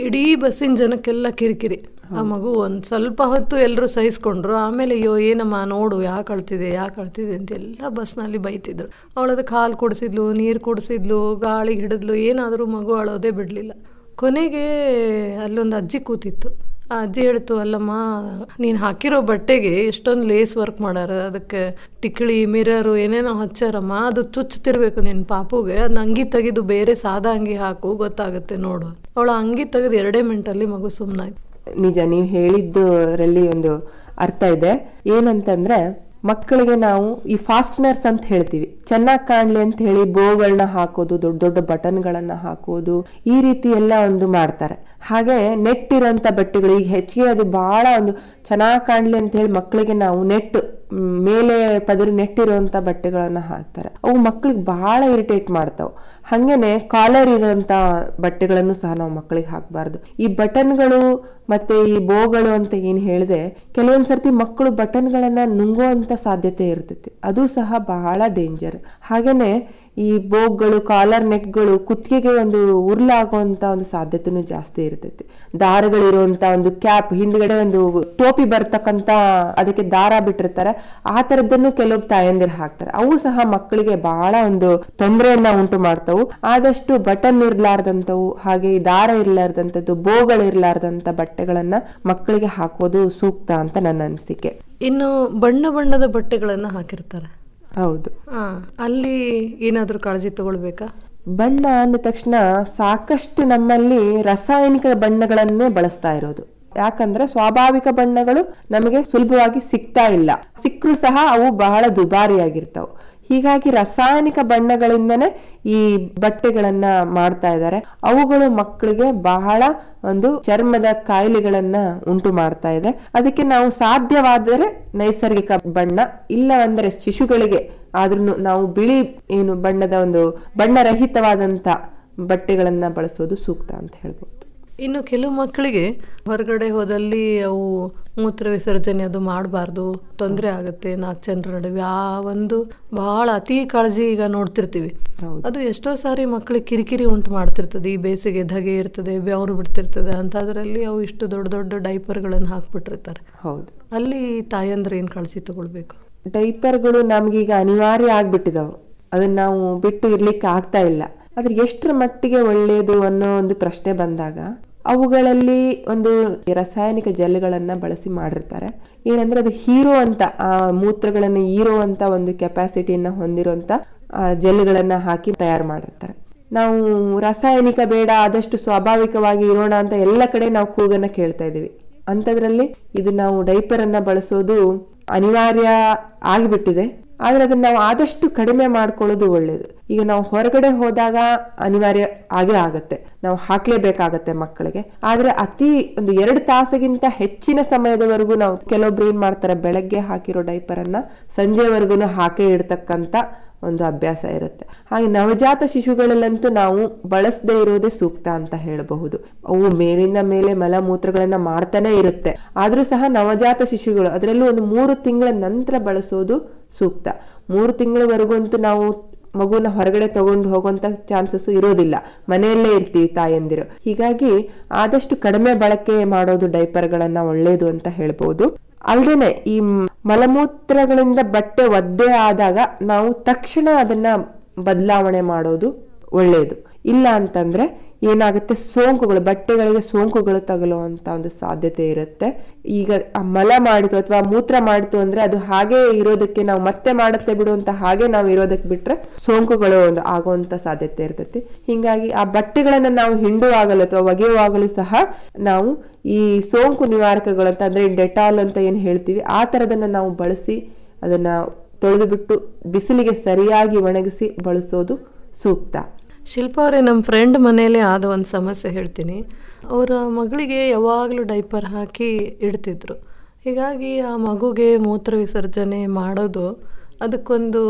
ಇಡೀ ಬಸ್ಸಿನ ಜನಕ್ಕೆಲ್ಲ ಕಿರಿಕಿರಿ ಆ ಮಗು ಒಂದು ಸ್ವಲ್ಪ ಹೊತ್ತು ಎಲ್ಲರೂ ಸಹಿಸ್ಕೊಂಡ್ರು ಆಮೇಲೆ ಅಯ್ಯೋ ಏನಮ್ಮ ನೋಡು ಯಾಕೆ ಅಳ್ತಿದೆ ಯಾಕೆ ಅಳ್ತಿದೆ ಅಂತ ಎಲ್ಲ ಬಸ್ನಲ್ಲಿ ಬೈತಿದ್ರು ಅವಳು ಅದಕ್ಕೆ ಹಾಲು ಕುಡಿಸಿದ್ಲು ನೀರು ಕುಡಿಸಿದ್ಲು ಗಾಳಿಗೆ ಹಿಡಿದ್ಲು ಏನಾದರೂ ಮಗು ಅಳೋದೇ ಬಿಡಲಿಲ್ಲ ಕೊನೆಗೆ ಅಲ್ಲೊಂದು ಅಜ್ಜಿ ಕೂತಿತ್ತು ಆ ಅಜ್ಜಿ ಹೇಳ್ತು ಅಲ್ಲಮ್ಮ ನೀನು ಹಾಕಿರೋ ಬಟ್ಟೆಗೆ ಎಷ್ಟೊಂದು ಲೇಸ್ ವರ್ಕ್ ಮಾಡ್ಯಾರ ಅದಕ್ಕೆ ಟಿಕ್ಳಿ ಮಿರರು ಏನೇನೋ ಹಚ್ಚಾರಮ್ಮ ಅದು ಚುಚ್ಚುತ್ತಿರ್ಬೇಕು ನಿನ್ನ ಪಾಪುಗೆ ಅದನ್ನ ಅಂಗಿ ತೆಗೆದು ಬೇರೆ ಸಾದಾ ಅಂಗಿ ಹಾಕು ಗೊತ್ತಾಗುತ್ತೆ ನೋಡು ಅವಳ ಅಂಗಿ ತೆಗೆದು ಎರಡೇ ಮಿನಿಟಲ್ಲಿ ಮಗು ಸುಮ್ಮನಾಯ್ತು ನಿಜ ನೀವು ಹೇಳಿದ್ದರಲ್ಲಿ ಒಂದು ಅರ್ಥ ಇದೆ ಏನಂತಂದ್ರೆ ಮಕ್ಕಳಿಗೆ ನಾವು ಈ ಫಾಸ್ಟ್ನರ್ಸ್ ಅಂತ ಹೇಳ್ತೀವಿ ಚೆನ್ನಾಗಿ ಕಾಣ್ಲಿ ಅಂತ ಹೇಳಿ ಬೋಗಳನ್ನ ಹಾಕೋದು ದೊಡ್ಡ ದೊಡ್ಡ ಬಟನ್ಗಳನ್ನ ಹಾಕೋದು ಈ ರೀತಿ ಎಲ್ಲ ಒಂದು ಮಾಡ್ತಾರೆ ಹಾಗೆ ನೆಟ್ ಇರೋಂಥ ಬಟ್ಟೆಗಳು ಈಗ ಹೆಚ್ಚಿಗೆ ಅದು ಬಹಳ ಒಂದು ಚೆನ್ನಾಗಿ ಕಾಣ್ಲಿ ಅಂತ ಹೇಳಿ ಮಕ್ಕಳಿಗೆ ನಾವು ನೆಟ್ ಮ್, ಮೇಲೆ ಪದರು ನೆಟ್ ಇರುವಂತ ಬಟ್ಟೆಗಳನ್ನ ಹಾಕ್ತಾರೆ ಅವು ಮಕ್ಕಳಿಗೆ ಬಹಳ ಇರಿಟೇಟ್ ಮಾಡ್ತಾವ್ ಹಂಗೇನೆ ಕಾಲರ್ ಇರೋಂತ ಬಟ್ಟೆಗಳನ್ನು ಸಹ ನಾವು ಮಕ್ಕಳಿಗೆ ಹಾಕಬಾರ್ದು ಈ ಬಟನ್ಗಳು ಮತ್ತೆ ಈ ಬೋಗಳು ಅಂತ ಏನ್ ಹೇಳಿದೆ ಕೆಲವೊಂದ್ ಸರ್ತಿ ಮಕ್ಕಳು ಬಟನ್ಗಳನ್ನ ನುಂಗುವಂತ ಸಾಧ್ಯತೆ ಇರ್ತೈತಿ ಅದು ಸಹ ಬಹಳ ಡೇಂಜರ್ ಹಾಗೇನೆ ಈ ಬೋಗ್ಗಳು ಕಾಲರ್ ನೆಕ್ಗಳು ಕುತ್ತಿಗೆಗೆ ಒಂದು ಉರುಳಾಗುವಂತ ಒಂದು ಸಾಧ್ಯತೆನೂ ಜಾಸ್ತಿ ಇರ್ತೈತಿ ದಾರಗಳಿರುವಂತ ಒಂದು ಕ್ಯಾಪ್ ಹಿಂದ್ಗಡೆ ಒಂದು ಟೋಪಿ ಬರ್ತಕ್ಕಂತ ಅದಕ್ಕೆ ದಾರ ಬಿಟ್ಟಿರ್ತಾರೆ ಆ ತರದ್ದನ್ನು ಕೆಲವು ತಾಯಂದಿರು ಹಾಕ್ತಾರೆ ಅವು ಸಹ ಮಕ್ಕಳಿಗೆ ಬಹಳ ಒಂದು ತೊಂದರೆಯನ್ನ ಉಂಟು ಮಾಡ್ತಾವು ಆದಷ್ಟು ಬಟನ್ ಇರ್ಲಾರ್ದಂತವು ಹಾಗೆ ಈ ದಾರ ಇರ್ಲಾರ್ದಂಥದ್ದು ಬೋಗಳು ಇರ್ಲಾರ್ದಂತ ಬಟ್ಟೆಗಳನ್ನ ಮಕ್ಕಳಿಗೆ ಹಾಕೋದು ಸೂಕ್ತ ಅಂತ ನನ್ನ ಅನಿಸಿಕೆ ಇನ್ನು ಬಣ್ಣ ಬಣ್ಣದ ಬಟ್ಟೆಗಳನ್ನು ಹಾಕಿರ್ತಾರೆ ಹೌದು ಆ, ಅಲ್ಲಿ ಏನಾದರೂ ಕಾಳಜಿ ತಗೊಳ್ಬೇಕಾ ಬಣ್ಣ ಅಂದ ತಕ್ಷಣ ಸಾಕಷ್ಟು ನಮ್ಮಲ್ಲಿ ರಾಸಾಯನಿಕ ಬಣ್ಣಗಳನ್ನೇ ಬಳಸ್ತಾ ಇರೋದು ಯಾಕಂದ್ರೆ ಸ್ವಾಭಾವಿಕ ಬಣ್ಣಗಳು ನಮಗೆ ಸುಲಭವಾಗಿ ಸಿಗ್ತಾ ಇಲ್ಲ ಸಿಕ್ಕರೂ ಸಹ ಅವು ಬಹಳ ದುಬಾರಿಯಾಗಿರ್ತಾವ ಹೀಗಾಗಿ ರಾಸಾಯನಿಕ ಬಣ್ಣಗಳಿಂದನೇ ಈ ಬಟ್ಟೆಗಳನ್ನ ಮಾಡ್ತಾ ಇದ್ದಾರೆ ಅವುಗಳು ಮಕ್ಕಳಿಗೆ ಬಹಳ ಒಂದು ಚರ್ಮದ ಕಾಯಿಲೆಗಳನ್ನ ಉಂಟು ಮಾಡ್ತಾ ಇದೆ ಅದಕ್ಕೆ ನಾವು ಸಾಧ್ಯವಾದರೆ ನೈಸರ್ಗಿಕ ಬಣ್ಣ ಇಲ್ಲ ಅಂದ್ರೆ ಶಿಶುಗಳಿಗೆ ಆದ್ರೂ ನಾವು ಬಿಳಿ ಏನು ಬಣ್ಣದ ಒಂದು ಬಣ್ಣರಹಿತವಾದಂತ ಬಟ್ಟೆಗಳನ್ನ ಬಳಸೋದು ಸೂಕ್ತ ಅಂತ ಹೇಳ್ಬೋದು ಇನ್ನು ಕೆಲವು ಮಕ್ಕಳಿಗೆ ಹೊರಗಡೆ ಹೋದಲ್ಲಿ ಅವು ಮೂತ್ರ ವಿಸರ್ಜನೆ ಅದು ಮಾಡಬಾರ್ದು ತೊಂದರೆ ಆಗುತ್ತೆ ನಾಲ್ಕು ಜನರ ನಡುವೆ ಆ ಒಂದು ಬಹಳ ಅತಿ ಕಾಳಜಿ ಈಗ ನೋಡ್ತಿರ್ತೀವಿ ಅದು ಎಷ್ಟೋ ಸಾರಿ ಮಕ್ಕಳಿಗೆ ಕಿರಿಕಿರಿ ಉಂಟು ಮಾಡ್ತಿರ್ತದೆ ಈ ಬೇಸಿಗೆ ಧಗೆ ಇರ್ತದೆ ಬೆವರು ಬಿಡ್ತಿರ್ತದೆ ಅಂಥದ್ರಲ್ಲಿ ಅವು ಇಷ್ಟು ದೊಡ್ಡ ದೊಡ್ಡ ಡೈಪರ್ಗಳನ್ನು ಹಾಕ್ಬಿಟ್ಟಿರ್ತಾರೆ ಹೌದು ಅಲ್ಲಿ ತಾಯಂದ್ರೆ ಏನು ಕಾಳಜಿ ತಗೊಳ್ಬೇಕು ಡೈಪರ್ಗಳು ನಮ್ಗೀಗ ಅನಿವಾರ್ಯ ಆಗ್ಬಿಟ್ಟಿದಾವು ಅದನ್ನ ನಾವು ಬಿಟ್ಟು ಇರ್ಲಿಕ್ಕೆ ಆಗ್ತಾ ಇಲ್ಲ ಆದ್ರೆ ಎಷ್ಟರ ಮಟ್ಟಿಗೆ ಒಳ್ಳೆಯದು ಅನ್ನೋ ಒಂದು ಪ್ರಶ್ನೆ ಬಂದಾಗ ಅವುಗಳಲ್ಲಿ ಒಂದು ರಾಸಾಯನಿಕ ಜೆಲ್ಗಳನ್ನ ಬಳಸಿ ಮಾಡಿರ್ತಾರೆ ಏನಂದ್ರೆ ಅದು ಹೀರೋ ಅಂತ ಆ ಮೂತ್ರಗಳನ್ನ ಹೀರೋ ಅಂತ ಒಂದು ಕೆಪಾಸಿಟಿಯನ್ನ ಹೊಂದಿರುವಂತ ಆ ಜೆಲ್ಗಳನ್ನ ಹಾಕಿ ತಯಾರು ಮಾಡಿರ್ತಾರೆ ನಾವು ರಾಸಾಯನಿಕ ಬೇಡ ಆದಷ್ಟು ಸ್ವಾಭಾವಿಕವಾಗಿ ಇರೋಣ ಅಂತ ಎಲ್ಲ ಕಡೆ ನಾವು ಕೂಗನ್ನ ಕೇಳ್ತಾ ಇದೀವಿ ಅಂಥದ್ರಲ್ಲಿ ಇದು ನಾವು ಡೈಪರ್ ಅನ್ನ ಬಳಸೋದು ಅನಿವಾರ್ಯ ಆಗಿಬಿಟ್ಟಿದೆ ಆದ್ರೆ ಅದನ್ನ ನಾವು ಆದಷ್ಟು ಕಡಿಮೆ ಮಾಡ್ಕೊಳ್ಳೋದು ಒಳ್ಳೇದು ಈಗ ನಾವು ಹೊರಗಡೆ ಹೋದಾಗ ಅನಿವಾರ್ಯ ಆಗೇ ಆಗತ್ತೆ ನಾವು ಹಾಕ್ಲೇಬೇಕಾಗತ್ತೆ ಮಕ್ಕಳಿಗೆ ಆದ್ರೆ ಅತಿ ಒಂದು ಎರಡು ತಾಸಿಗಿಂತ ಹೆಚ್ಚಿನ ಸಮಯದವರೆಗೂ ನಾವು ಕೆಲವೊಬ್ರು ಏನ್ ಮಾಡ್ತಾರೆ ಬೆಳಗ್ಗೆ ಹಾಕಿರೋ ಡೈಪರ್ ಅನ್ನ ಸಂಜೆವರೆಗೂ ಹಾಕೇ ಇಡ್ತಕ್ಕಂತ ಒಂದು ಅಭ್ಯಾಸ ಇರುತ್ತೆ ಹಾಗೆ ನವಜಾತ ಶಿಶುಗಳಲ್ಲಂತೂ ನಾವು ಬಳಸದೇ ಇರೋದೇ ಸೂಕ್ತ ಅಂತ ಹೇಳಬಹುದು ಅವು ಮೇಲಿಂದ ಮೇಲೆ ಮಲಮೂತ್ರಗಳನ್ನ ಮಾಡ್ತಾನೆ ಇರುತ್ತೆ ಆದ್ರೂ ಸಹ ನವಜಾತ ಶಿಶುಗಳು ಅದರಲ್ಲೂ ಒಂದು ಮೂರು ತಿಂಗಳ ನಂತರ ಬಳಸೋದು ಸೂಕ್ತ ಮೂರು ತಿಂಗಳವರೆಗೂ ಅಂತೂ ನಾವು ಮಗುನ ಹೊರಗಡೆ ತಗೊಂಡು ಹೋಗುವಂತ ಚಾನ್ಸಸ್ ಇರೋದಿಲ್ಲ ಮನೆಯಲ್ಲೇ ಇರ್ತೀವಿ ತಾಯಂದಿರು ಹೀಗಾಗಿ ಆದಷ್ಟು ಕಡಿಮೆ ಬಳಕೆ ಮಾಡೋದು ಡೈಪರ್ಗಳನ್ನ ಒಳ್ಳೇದು ಅಂತ ಹೇಳ್ಬೋದು ಅಲ್ದೇನೆ ಈ ಮಲಮೂತ್ರಗಳಿಂದ ಬಟ್ಟೆ ಒದ್ದೆ ಆದಾಗ ನಾವು ತಕ್ಷಣ ಅದನ್ನ ಬದಲಾವಣೆ ಮಾಡೋದು ಒಳ್ಳೆಯದು ಇಲ್ಲ ಅಂತಂದ್ರೆ ಏನಾಗುತ್ತೆ ಸೋಂಕುಗಳು ಬಟ್ಟೆಗಳಿಗೆ ಸೋಂಕುಗಳು ತಗಲುವಂತ ಒಂದು ಸಾಧ್ಯತೆ ಇರುತ್ತೆ ಈಗ ಆ ಮಲ ಮಾಡಿತು ಅಥವಾ ಮೂತ್ರ ಮಾಡಿತು ಅಂದ್ರೆ ಅದು ಹಾಗೆ ಇರೋದಕ್ಕೆ ನಾವು ಮತ್ತೆ ಮಾಡುತ್ತೆ ಬಿಡುವಂತ ಹಾಗೆ ನಾವು ಇರೋದಕ್ಕೆ ಬಿಟ್ರೆ ಸೋಂಕುಗಳು ಒಂದು ಆಗುವಂತ ಸಾಧ್ಯತೆ ಇರ್ತೈತಿ ಹಿಂಗಾಗಿ ಆ ಬಟ್ಟೆಗಳನ್ನ ನಾವು ಹಿಂಡುವಾಗಲು ಅಥವಾ ಒಗೆಯುವಾಗಲೂ ಸಹ ನಾವು ಈ ಸೋಂಕು ನಿವಾರಕಗಳು ಅಂತ ಅಂದ್ರೆ ಡೆಟಾಲ್ ಅಂತ ಏನ್ ಹೇಳ್ತೀವಿ ಆ ತರದನ್ನ ನಾವು ಬಳಸಿ ಅದನ್ನ ತೊಳೆದು ಬಿಟ್ಟು ಬಿಸಿಲಿಗೆ ಸರಿಯಾಗಿ ಒಣಗಿಸಿ ಬಳಸೋದು ಸೂಕ್ತ ಶಿಲ್ಪ ಅವರೇ ನಮ್ಮ ಫ್ರೆಂಡ್ ಮನೆಯಲ್ಲೇ ಆದ ಒಂದು ಸಮಸ್ಯೆ ಹೇಳ್ತೀನಿ ಅವರ ಮಗಳಿಗೆ ಯಾವಾಗಲೂ ಡೈಪರ್ ಹಾಕಿ ಇಡ್ತಿದ್ರು ಹೀಗಾಗಿ ಆ ಮಗುಗೆ ಮೂತ್ರ ವಿಸರ್ಜನೆ ಮಾಡೋದು ಅದಕ್ಕೊಂದು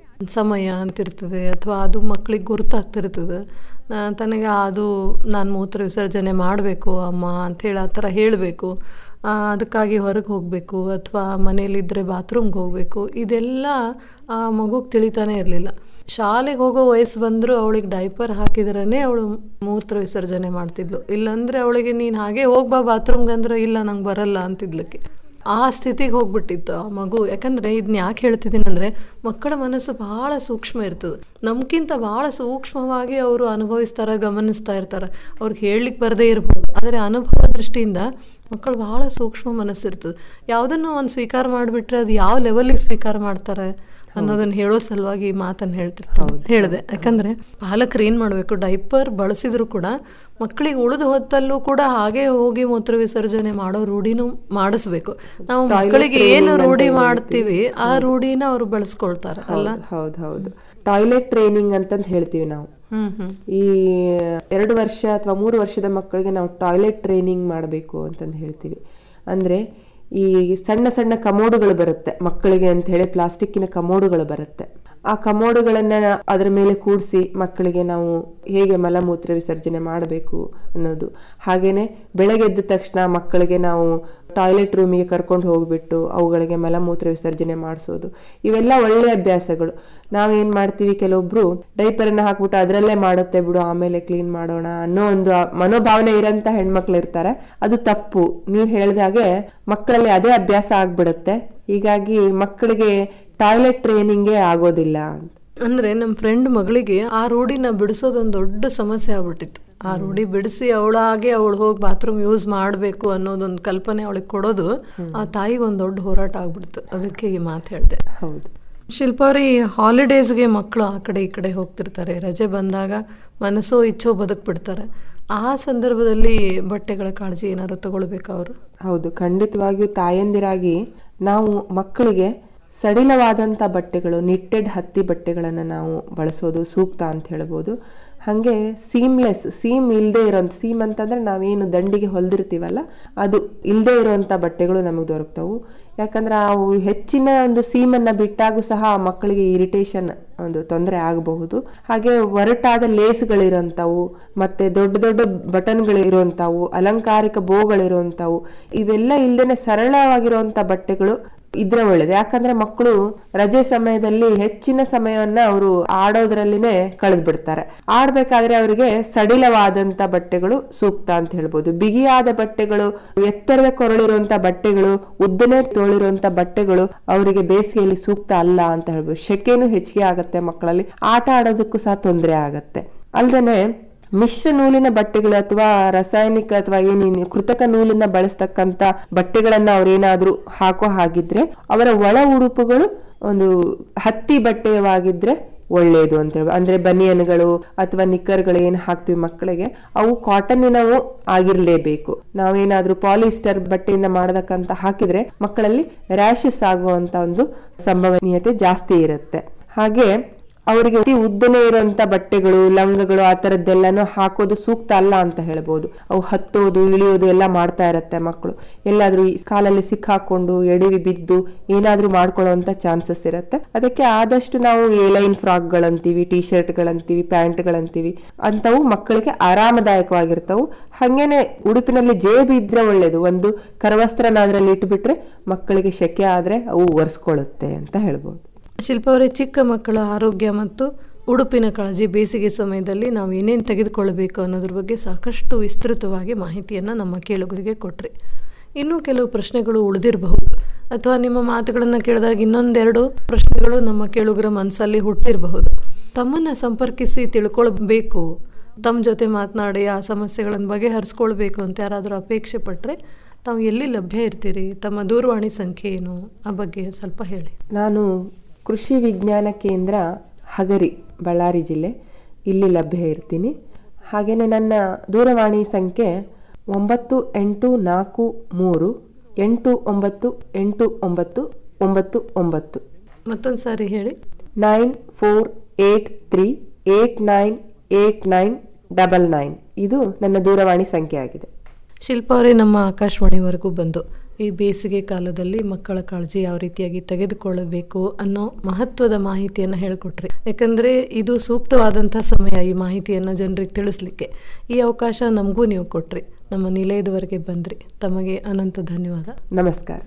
ಸಮಯ ಅಂತಿರ್ತದೆ ಅಥವಾ ಅದು ಮಕ್ಕಳಿಗೆ ಗುರುತಾಗ್ತಿರ್ತದೆ ಆ, ತನಗೆ ಅದು ನಾನು ಮೂತ್ರ ವಿಸರ್ಜನೆ ಮಾಡಬೇಕು ಅಮ್ಮ ಅಂಥೇಳಿ ಆ ಥರ ಹೇಳಬೇಕು ಆ, ಅದಕ್ಕಾಗಿ ಹೊರಗೆ ಹೋಗಬೇಕು ಅಥವಾ ಮನೇಲಿದ್ದರೆ ಬಾತ್ರೂಮ್ಗೆ ಹೋಗಬೇಕು ಇದೆಲ್ಲ ಆ ಮಗುಗೆ ತಿಳಿತಾನೆ ಇರಲಿಲ್ಲ ಶಾಲೆಗೆ ಹೋಗೋ ವಯಸ್ಸು ಬಂದರೂ ಅವಳಿಗೆ ಡೈಪರ್ ಹಾಕಿದ್ರೇ ಅವಳು ಮೂತ್ರ ವಿಸರ್ಜನೆ ಮಾಡ್ತಿದ್ಲು ಇಲ್ಲಾಂದರೆ ಅವಳಿಗೆ ನೀನು ಹಾಗೆ ಹೋಗ್ಬಾ ಬಾತ್ರೂಮ್ಗೆ ಅಂದ್ರೆ ಇಲ್ಲ ನಂಗೆ ಬರಲ್ಲ ಅಂತಿದ್ಲಕ್ಕೆ ಆ ಸ್ಥಿತಿಗೆ ಹೋಗ್ಬಿಟ್ಟಿತ್ತು ಆ ಮಗು ಯಾಕಂದರೆ ಇದನ್ನ ಯಾಕೆ ಹೇಳ್ತಿದ್ದೀನಿ ಅಂದರೆ ಮಕ್ಕಳ ಮನಸ್ಸು ಬಹಳ ಸೂಕ್ಷ್ಮ ಇರ್ತದೆ ನಮ್ಗಿಂತ ಭಾಳ ಸೂಕ್ಷ್ಮವಾಗಿ ಅವರು ಅನುಭವಿಸ್ತಾರೆ ಗಮನಿಸ್ತಾ ಇರ್ತಾರೆ ಅವ್ರಿಗೆ ಹೇಳಲಿಕ್ಕೆ ಬರದೇ ಇರ್ಬೋದು ಆದರೆ ಅನುಭವ ದೃಷ್ಟಿಯಿಂದ ಮಕ್ಕಳು ಬಹಳ ಸೂಕ್ಷ್ಮ ಮನಸ್ಸಿರ್ತದೆ ಯಾವುದನ್ನು ಒಂದು ಸ್ವೀಕಾರ ಮಾಡಿಬಿಟ್ರೆ ಅದು ಯಾವ ಲೆವೆಲಿಗೆ ಸ್ವೀಕಾರ ಮಾಡ್ತಾರೆ ಅನ್ನೋದನ್ನ ಹೇಳೋ ಸಲುವಾಗಿ ಈ ಮಾತನ್ನು ಹೇಳ್ತಿರ್ತಾರೆ ಹೇಳಿದೆ ಯಾಕಂದ್ರೆ ಪಾಲಕರು ಏನು ಮಾಡಬೇಕು ಡೈಪರ್ ಬಳಸಿದ್ರು ಕೂಡ ಮಕ್ಕಳಿಗೆ ಉಳಿದ ಹೊತ್ತಲ್ಲೂ ಕೂಡ ಹಾಗೆ ಹೋಗಿ ಮೂತ್ರ ವಿಸರ್ಜನೆ ಮಾಡೋ ರೂಢಿನೂ ಮಾಡಿಸ್ಬೇಕು ನಾವು Toilet ಮಕ್ಕಳಿಗೆ training ಏನು ಅಂತ ರೂಢಿ ಏನ್ ಮಾಡ್ತೀವಿ ಆ ರೂಢಿನ ಅವರು ಬೆಳೆಸ್ಕೊಳ್ತಾರೆ ಅಲ್ಲ ಹೌದು ಹೌದು ಟಾಯ್ಲೆಟ್ ಟ್ರೈನಿಂಗ್ ಅಂತಂದು ಹೇಳ್ತೀವಿ ನಾವು ಹ್ಮ್ ಹ್ಮ್ ಈ ಎರಡು ವರ್ಷ ಅಥವಾ ಮೂರು ವರ್ಷದ ಮಕ್ಕಳಿಗೆ ನಾವು ಟಾಯ್ಲೆಟ್ ಟ್ರೈನಿಂಗ್ ಮಾಡಬೇಕು ಅಂತಂದು ಹೇಳ್ತೀವಿ ಅಂದ್ರೆ ಈ ಸಣ್ಣ ಸಣ್ಣ ಕಮೋಡುಗಳು ಬರುತ್ತೆ ಮಕ್ಕಳಿಗೆ ಅಂತ ಹೇಳಿ ಪ್ಲಾಸ್ಟಿಕ್ಕಿನ ಕಮೋಡುಗಳು ಬರುತ್ತೆ ಆ ಕಮೋಡುಗಳನ್ನ ಅದರ ಮೇಲೆ ಕೂಡಿಸಿ ಮಕ್ಕಳಿಗೆ ನಾವು ಹೇಗೆ ಮಲಮೂತ್ರ ವಿಸರ್ಜನೆ ಮಾಡಬೇಕು ಅನ್ನೋದು ಹಾಗೇನೆ ಬೆಳಗ್ಗೆ ಎದ್ದ ತಕ್ಷಣ ಮಕ್ಕಳಿಗೆ ನಾವು ಟಾಯ್ಲೆಟ್ ರೂಮಿಗೆ ಕರ್ಕೊಂಡು ಹೋಗ್ಬಿಟ್ಟು ಅವುಗಳಿಗೆ ಮಲಮೂತ್ರ ವಿಸರ್ಜನೆ ಮಾಡಿಸೋದು ಇವೆಲ್ಲ ಒಳ್ಳೆ ಅಭ್ಯಾಸಗಳು ನಾವೇನ್ ಮಾಡ್ತೀವಿ ಕೆಲವೊಬ್ರು ಡೈಪರನ್ನ ಹಾಕ್ಬಿಟ್ಟು ಅದರಲ್ಲೇ ಮಾಡುತ್ತೆ ಬಿಡು ಆಮೇಲೆ ಕ್ಲೀನ್ ಮಾಡೋಣ ಅನ್ನೋ ಒಂದು ಆ ಮನೋಭಾವನೆ ಇರೋಂತ ಹೆಣ್ಮಕ್ಳು ಇರ್ತಾರೆ ಅದು ತಪ್ಪು ನೀವು ಹೇಳ್ದಾಗೆ ಮಕ್ಕಳಲ್ಲಿ ಅದೇ ಅಭ್ಯಾಸ ಆಗ್ಬಿಡುತ್ತೆ ಹೀಗಾಗಿ ಮಕ್ಕಳಿಗೆ ಟಾಯ್ಲೆಟ್ ಟ್ರೈನಿಂಗೇ ಆಗೋದಿಲ್ಲ ಅಂತ ಅಂದ್ರೆ ನಮ್ಮ ಫ್ರೆಂಡ್ ಮಗಳಿಗೆ ಆ ರೂಢಿನ ಬಿಡಿಸೋದೊಂದು ದೊಡ್ಡ ಸಮಸ್ಯೆ ಆಗ್ಬಿಟ್ಟಿತ್ತು ಆ ರೂಢಿ ಬಿಡಿಸಿ ಅವಳಾಗೆ ಅವಳು ಹೋಗಿ ಬಾತ್ರೂಮ್ ಯೂಸ್ ಮಾಡಬೇಕು ಅನ್ನೋದೊಂದು ಕಲ್ಪನೆ ಅವಳಿಗೆ ಕೊಡೋದು ಆ ತಾಯಿಗೆ ಒಂದು ದೊಡ್ಡ ಹೋರಾಟ ಆಗ್ಬಿಡ್ತು ಅದಕ್ಕೆ ಈ ಮಾತು ಹೇಳಿದೆ ಹೌದು ಶಿಲ್ಪ ಅವ್ರೆ, ಈ ಹಾಲಿಡೇಸ್ಗೆ ಮಕ್ಕಳು ಆ ಕಡೆ ಈ ಕಡೆ ಹೋಗ್ತಿರ್ತಾರೆ ರಜೆ ಬಂದಾಗ ಮನಸ್ಸೋ ಇಚ್ಛೋ ಬದುಕ್ಬಿಡ್ತಾರೆ ಆ ಸಂದರ್ಭದಲ್ಲಿ ಬಟ್ಟೆಗಳ ಕಾಳಜಿ ಏನಾದ್ರು ತಗೊಳ್ಬೇಕಾ ಅವರು ಹೌದು ಖಂಡಿತವಾಗಿಯೂ ತಾಯಂದಿರಾಗಿ ನಾವು ಮಕ್ಕಳಿಗೆ ಸಡಿಲವಾದಂಥ ಬಟ್ಟೆಗಳು ನಿಟ್ಟೆಡ್ ಹತ್ತಿ ಬಟ್ಟೆಗಳನ್ನು ನಾವು ಬಳಸೋದು ಸೂಕ್ತ ಅಂತ ಹೇಳ್ಬೋದು ಹಾಗೆ ಸೀಮ್ಲೆಸ್ ಸೀಮ್ ಇಲ್ಲದೆ ಇರೋಂಥ ಸೀಮ್ ಅಂತಂದ್ರೆ ನಾವೇನು ದಂಡಿಗೆ ಹೊಲ್ದಿರ್ತೀವಲ್ಲ ಅದು ಇಲ್ಲದೆ ಇರೋಂಥ ಬಟ್ಟೆಗಳು ನಮಗೆ ದೊರಕ್ತವು ಯಾಕಂದ್ರೆ ಅವು ಹೆಚ್ಚಿನ ಒಂದು ಸೀಮನ್ನ ಬಿಟ್ಟಾಗೂ ಸಹ ಆ ಮಕ್ಕಳಿಗೆ ಇರಿಟೇಷನ್ ಒಂದು ತೊಂದರೆ ಆಗಬಹುದು ಹಾಗೆ ಒರಟಾದ ಲೇಸ್ಗಳಿರೋಂಥವು ಮತ್ತೆ ದೊಡ್ಡ ದೊಡ್ಡ ಬಟನ್ಗಳಿರುವಂಥವು ಅಲಂಕಾರಿಕ ಬೋಗಳಿರುವಂಥವು ಇವೆಲ್ಲ ಇಲ್ಲದೇನೆ ಸರಳವಾಗಿರುವಂಥ ಬಟ್ಟೆಗಳು ಇದ್ರೆ ಒಳ್ಳೇದು ಯಾಕಂದ್ರೆ ಮಕ್ಕಳು ರಜೆ ಸಮಯದಲ್ಲಿ ಹೆಚ್ಚಿನ ಸಮಯವನ್ನ ಅವರು ಆಡೋದ್ರಲ್ಲಿನೇ ಕಳೆದು ಬಿಡ್ತಾರೆ ಆಡ್ಬೇಕಾದ್ರೆ ಅವರಿಗೆ ಸಡಿಲವಾದಂತ ಬಟ್ಟೆಗಳು ಸೂಕ್ತ ಅಂತ ಹೇಳ್ಬೋದು ಬಿಗಿಯಾದ ಬಟ್ಟೆಗಳು ಎತ್ತರದ ಕೊರಳಿರುವಂತ ಬಟ್ಟೆಗಳು ಉದ್ದನೆ ತೋಳಿರುವಂತ ಬಟ್ಟೆಗಳು ಅವರಿಗೆ ಬೇಸಿಗೆಯಲ್ಲಿ ಸೂಕ್ತ ಅಲ್ಲ ಅಂತ ಹೇಳ್ಬೋದು ಶೆಕೆನೂ ಹೆಚ್ಚಿಗೆ ಆಗತ್ತೆ ಮಕ್ಕಳಲ್ಲಿ ಆಟ ಆಡೋದಕ್ಕೂ ಸಹ ತೊಂದರೆ ಆಗತ್ತೆ ಅಲ್ದೇನೆ ಮಿಶ್ರ ನೂಲಿನ ಬಟ್ಟೆಗಳು ಅಥವಾ ರಾಸಾಯನಿಕ ಅಥವಾ ಏನೇನು ಕೃತಕ ನೂಲನ್ನ ಬಳಸ್ತಕ್ಕಂತ ಬಟ್ಟೆಗಳನ್ನ ಅವ್ರೇನಾದ್ರೂ ಹಾಕೋ ಹಾಗಿದ್ರೆ ಅವರ ಒಳ ಉಡುಪುಗಳು ಒಂದು ಹತ್ತಿ ಬಟ್ಟೆಯವಾಗಿದ್ರೆ ಒಳ್ಳೆಯದು ಅಂತ ಹೇಳಿ ಅಂದ್ರೆ ಬನಿಯನ್ಗಳು ಅಥವಾ ನಿಕ್ಕರ್ಗಳು ಏನ್ ಹಾಕ್ತಿವಿ ಮಕ್ಕಳಿಗೆ ಅವು ಕಾಟನ್ನಿನವು ಆಗಿರ್ಲೇಬೇಕು ನಾವೇನಾದ್ರೂ ಪಾಲಿಸ್ಟರ್ ಬಟ್ಟೆಯಿಂದ ಮಾಡದಕ್ಕಂತ ಹಾಕಿದ್ರೆ ಮಕ್ಕಳಲ್ಲಿ ರ್ಯಾಶಸ್ ಆಗುವಂತ ಒಂದು ಸಂಭವನೀಯತೆ ಜಾಸ್ತಿ ಇರುತ್ತೆ ಹಾಗೆ ಅವರಿಗೆ ಅತಿ ಉದ್ದನೆ ಇರುವಂತ ಬಟ್ಟೆಗಳು ಲಂಗಗಳು ಆ ತರದ್ದೆಲ್ಲಾನು ಹಾಕೋದು ಸೂಕ್ತ ಅಲ್ಲ ಅಂತ ಹೇಳ್ಬೋದು ಅವು ಹತ್ತೋದು ಇಳಿಯೋದು ಎಲ್ಲ ಮಾಡ್ತಾ ಇರತ್ತೆ ಮಕ್ಕಳು ಎಲ್ಲಾದ್ರೂ ಈ ಕಾಲಲ್ಲಿ ಸಿಕ್ಕಾಕೊಂಡು ಎಡವಿ ಬಿದ್ದು ಏನಾದ್ರೂ ಮಾಡ್ಕೊಳ್ಳುವಂತ ಚಾನ್ಸಸ್ ಇರುತ್ತೆ ಅದಕ್ಕೆ ಆದಷ್ಟು ನಾವು ಏಲೈನ್ ಫ್ರಾಕ್ಗಳಂತೀವಿ ಟಿ ಶರ್ಟ್ಗಳಂತೀವಿ ಪ್ಯಾಂಟ್ಗಳಂತೀವಿ ಅಂತವು ಮಕ್ಕಳಿಗೆ ಆರಾಮದಾಯಕವಾಗಿರ್ತವು ಹಂಗೇನೆ ಉಡುಪಿನಲ್ಲಿ ಜೇಬು ಇದ್ರೆ ಒಳ್ಳೇದು ಒಂದು ಕರವಸ್ತ್ರನ ಅದರಲ್ಲಿ ಇಟ್ಬಿಟ್ರೆ ಮಕ್ಕಳಿಗೆ ಶೆಕೆ ಆದ್ರೆ ಅವು ಒರೆಸ್ಕೊಳ್ಳುತ್ತೆ ಅಂತ ಹೇಳ್ಬೋದು ಶಿಲ್ಪ ಅವರೇ ಚಿಕ್ಕ ಮಕ್ಕಳ ಆರೋಗ್ಯ ಮತ್ತು ಉಡುಪಿನ ಕಾಳಜಿ ಬೇಸಿಗೆ ಸಮಯದಲ್ಲಿ ನಾವು ಏನೇನು ತೆಗೆದುಕೊಳ್ಳಬೇಕು ಅನ್ನೋದ್ರ ಬಗ್ಗೆ ಸಾಕಷ್ಟು ವಿಸ್ತೃತವಾಗಿ ಮಾಹಿತಿಯನ್ನು ನಮ್ಮ ಕೇಳುಗರಿಗೆ ಕೊಟ್ರಿ ಇನ್ನೂ ಕೆಲವು ಪ್ರಶ್ನೆಗಳು ಉಳಿದಿರಬಹುದು ಅಥವಾ ನಿಮ್ಮ ಮಾತುಗಳನ್ನು ಕೇಳಿದಾಗ ಇನ್ನೊಂದೆರಡು ಪ್ರಶ್ನೆಗಳು ನಮ್ಮ ಕೇಳುಗರ ಮನಸ್ಸಲ್ಲಿ ಹುಟ್ಟಿರಬಹುದು ತಮ್ಮನ್ನು ಸಂಪರ್ಕಿಸಿ ತಿಳ್ಕೊಳ್ಬೇಕು ತಮ್ಮ ಜೊತೆ ಮಾತನಾಡಿ ಆ ಸಮಸ್ಯೆಗಳನ್ನು ಬಗೆಹರಿಸ್ಕೊಳ್ಬೇಕು ಅಂತ ಯಾರಾದರೂ ಅಪೇಕ್ಷೆ ಪಟ್ಟರೆ ತಾವು ಎಲ್ಲಿ ಲಭ್ಯ ಇರ್ತೀರಿ ತಮ್ಮ ದೂರವಾಣಿ ಸಂಖ್ಯೆ ಏನು ಆ ಬಗ್ಗೆ ಸ್ವಲ್ಪ ಹೇಳಿ ನಾನು ಕೃಷಿ ವಿಜ್ಞಾನ ಕೇಂದ್ರ ಹಗರಿ ಬಳ್ಳಾರಿ ಜಿಲ್ಲೆ ಇಲ್ಲಿ ಲಭ್ಯ ಇರ್ತೀನಿ ಹಾಗೆಯೇ ನನ್ನ ದೂರವಾಣಿ ಸಂಖ್ಯೆ ಒಂಬತ್ತು ಎಂಟು ನಾಲ್ಕು ಮೂರು ಎಂಟು ಒಂಬತ್ತು ಎಂಟು ಒಂಬತ್ತು ಒಂಬತ್ತು ಒಂಬತ್ತು ಮತ್ತೊಂದು ಸಾರಿ ಹೇಳಿ nine four eight three eight nine eight nine double nine ಇದು ನನ್ನ ದೂರವಾಣಿ ಸಂಖ್ಯೆ ಆಗಿದೆ ಶಿಲ್ಪ ಅವರೇ ನಮ್ಮ ಆಕಾಶವಾಣಿವರೆಗೂ ಬಂದು ಈ ಬೇಸಿಗೆ ಕಾಲದಲ್ಲಿ ಮಕ್ಕಳ ಕಾಳಜಿ ಯಾವ ರೀತಿಯಾಗಿ ತೆಗೆದುಕೊಳ್ಳಬೇಕು ಅನ್ನೋ ಮಹತ್ವದ ಮಾಹಿತಿಯನ್ನು ಹೇಳಿಕೊಟ್ರಿ ಯಾಕಂದರೆ ಇದು ಸೂಕ್ತವಾದಂಥ ಸಮಯ ಈ ಮಾಹಿತಿಯನ್ನು ಜನರಿಗೆ ತಿಳಿಸ್ಲಿಕ್ಕೆ ಈ ಅವಕಾಶ ನಮಗೂ ನೀವು ಕೊಟ್ರಿ ನಮ್ಮ ನಿಲಯದವರೆಗೆ ಬಂದ್ರಿ ತಮಗೆ ಅನಂತ ಧನ್ಯವಾದ ನಮಸ್ಕಾರ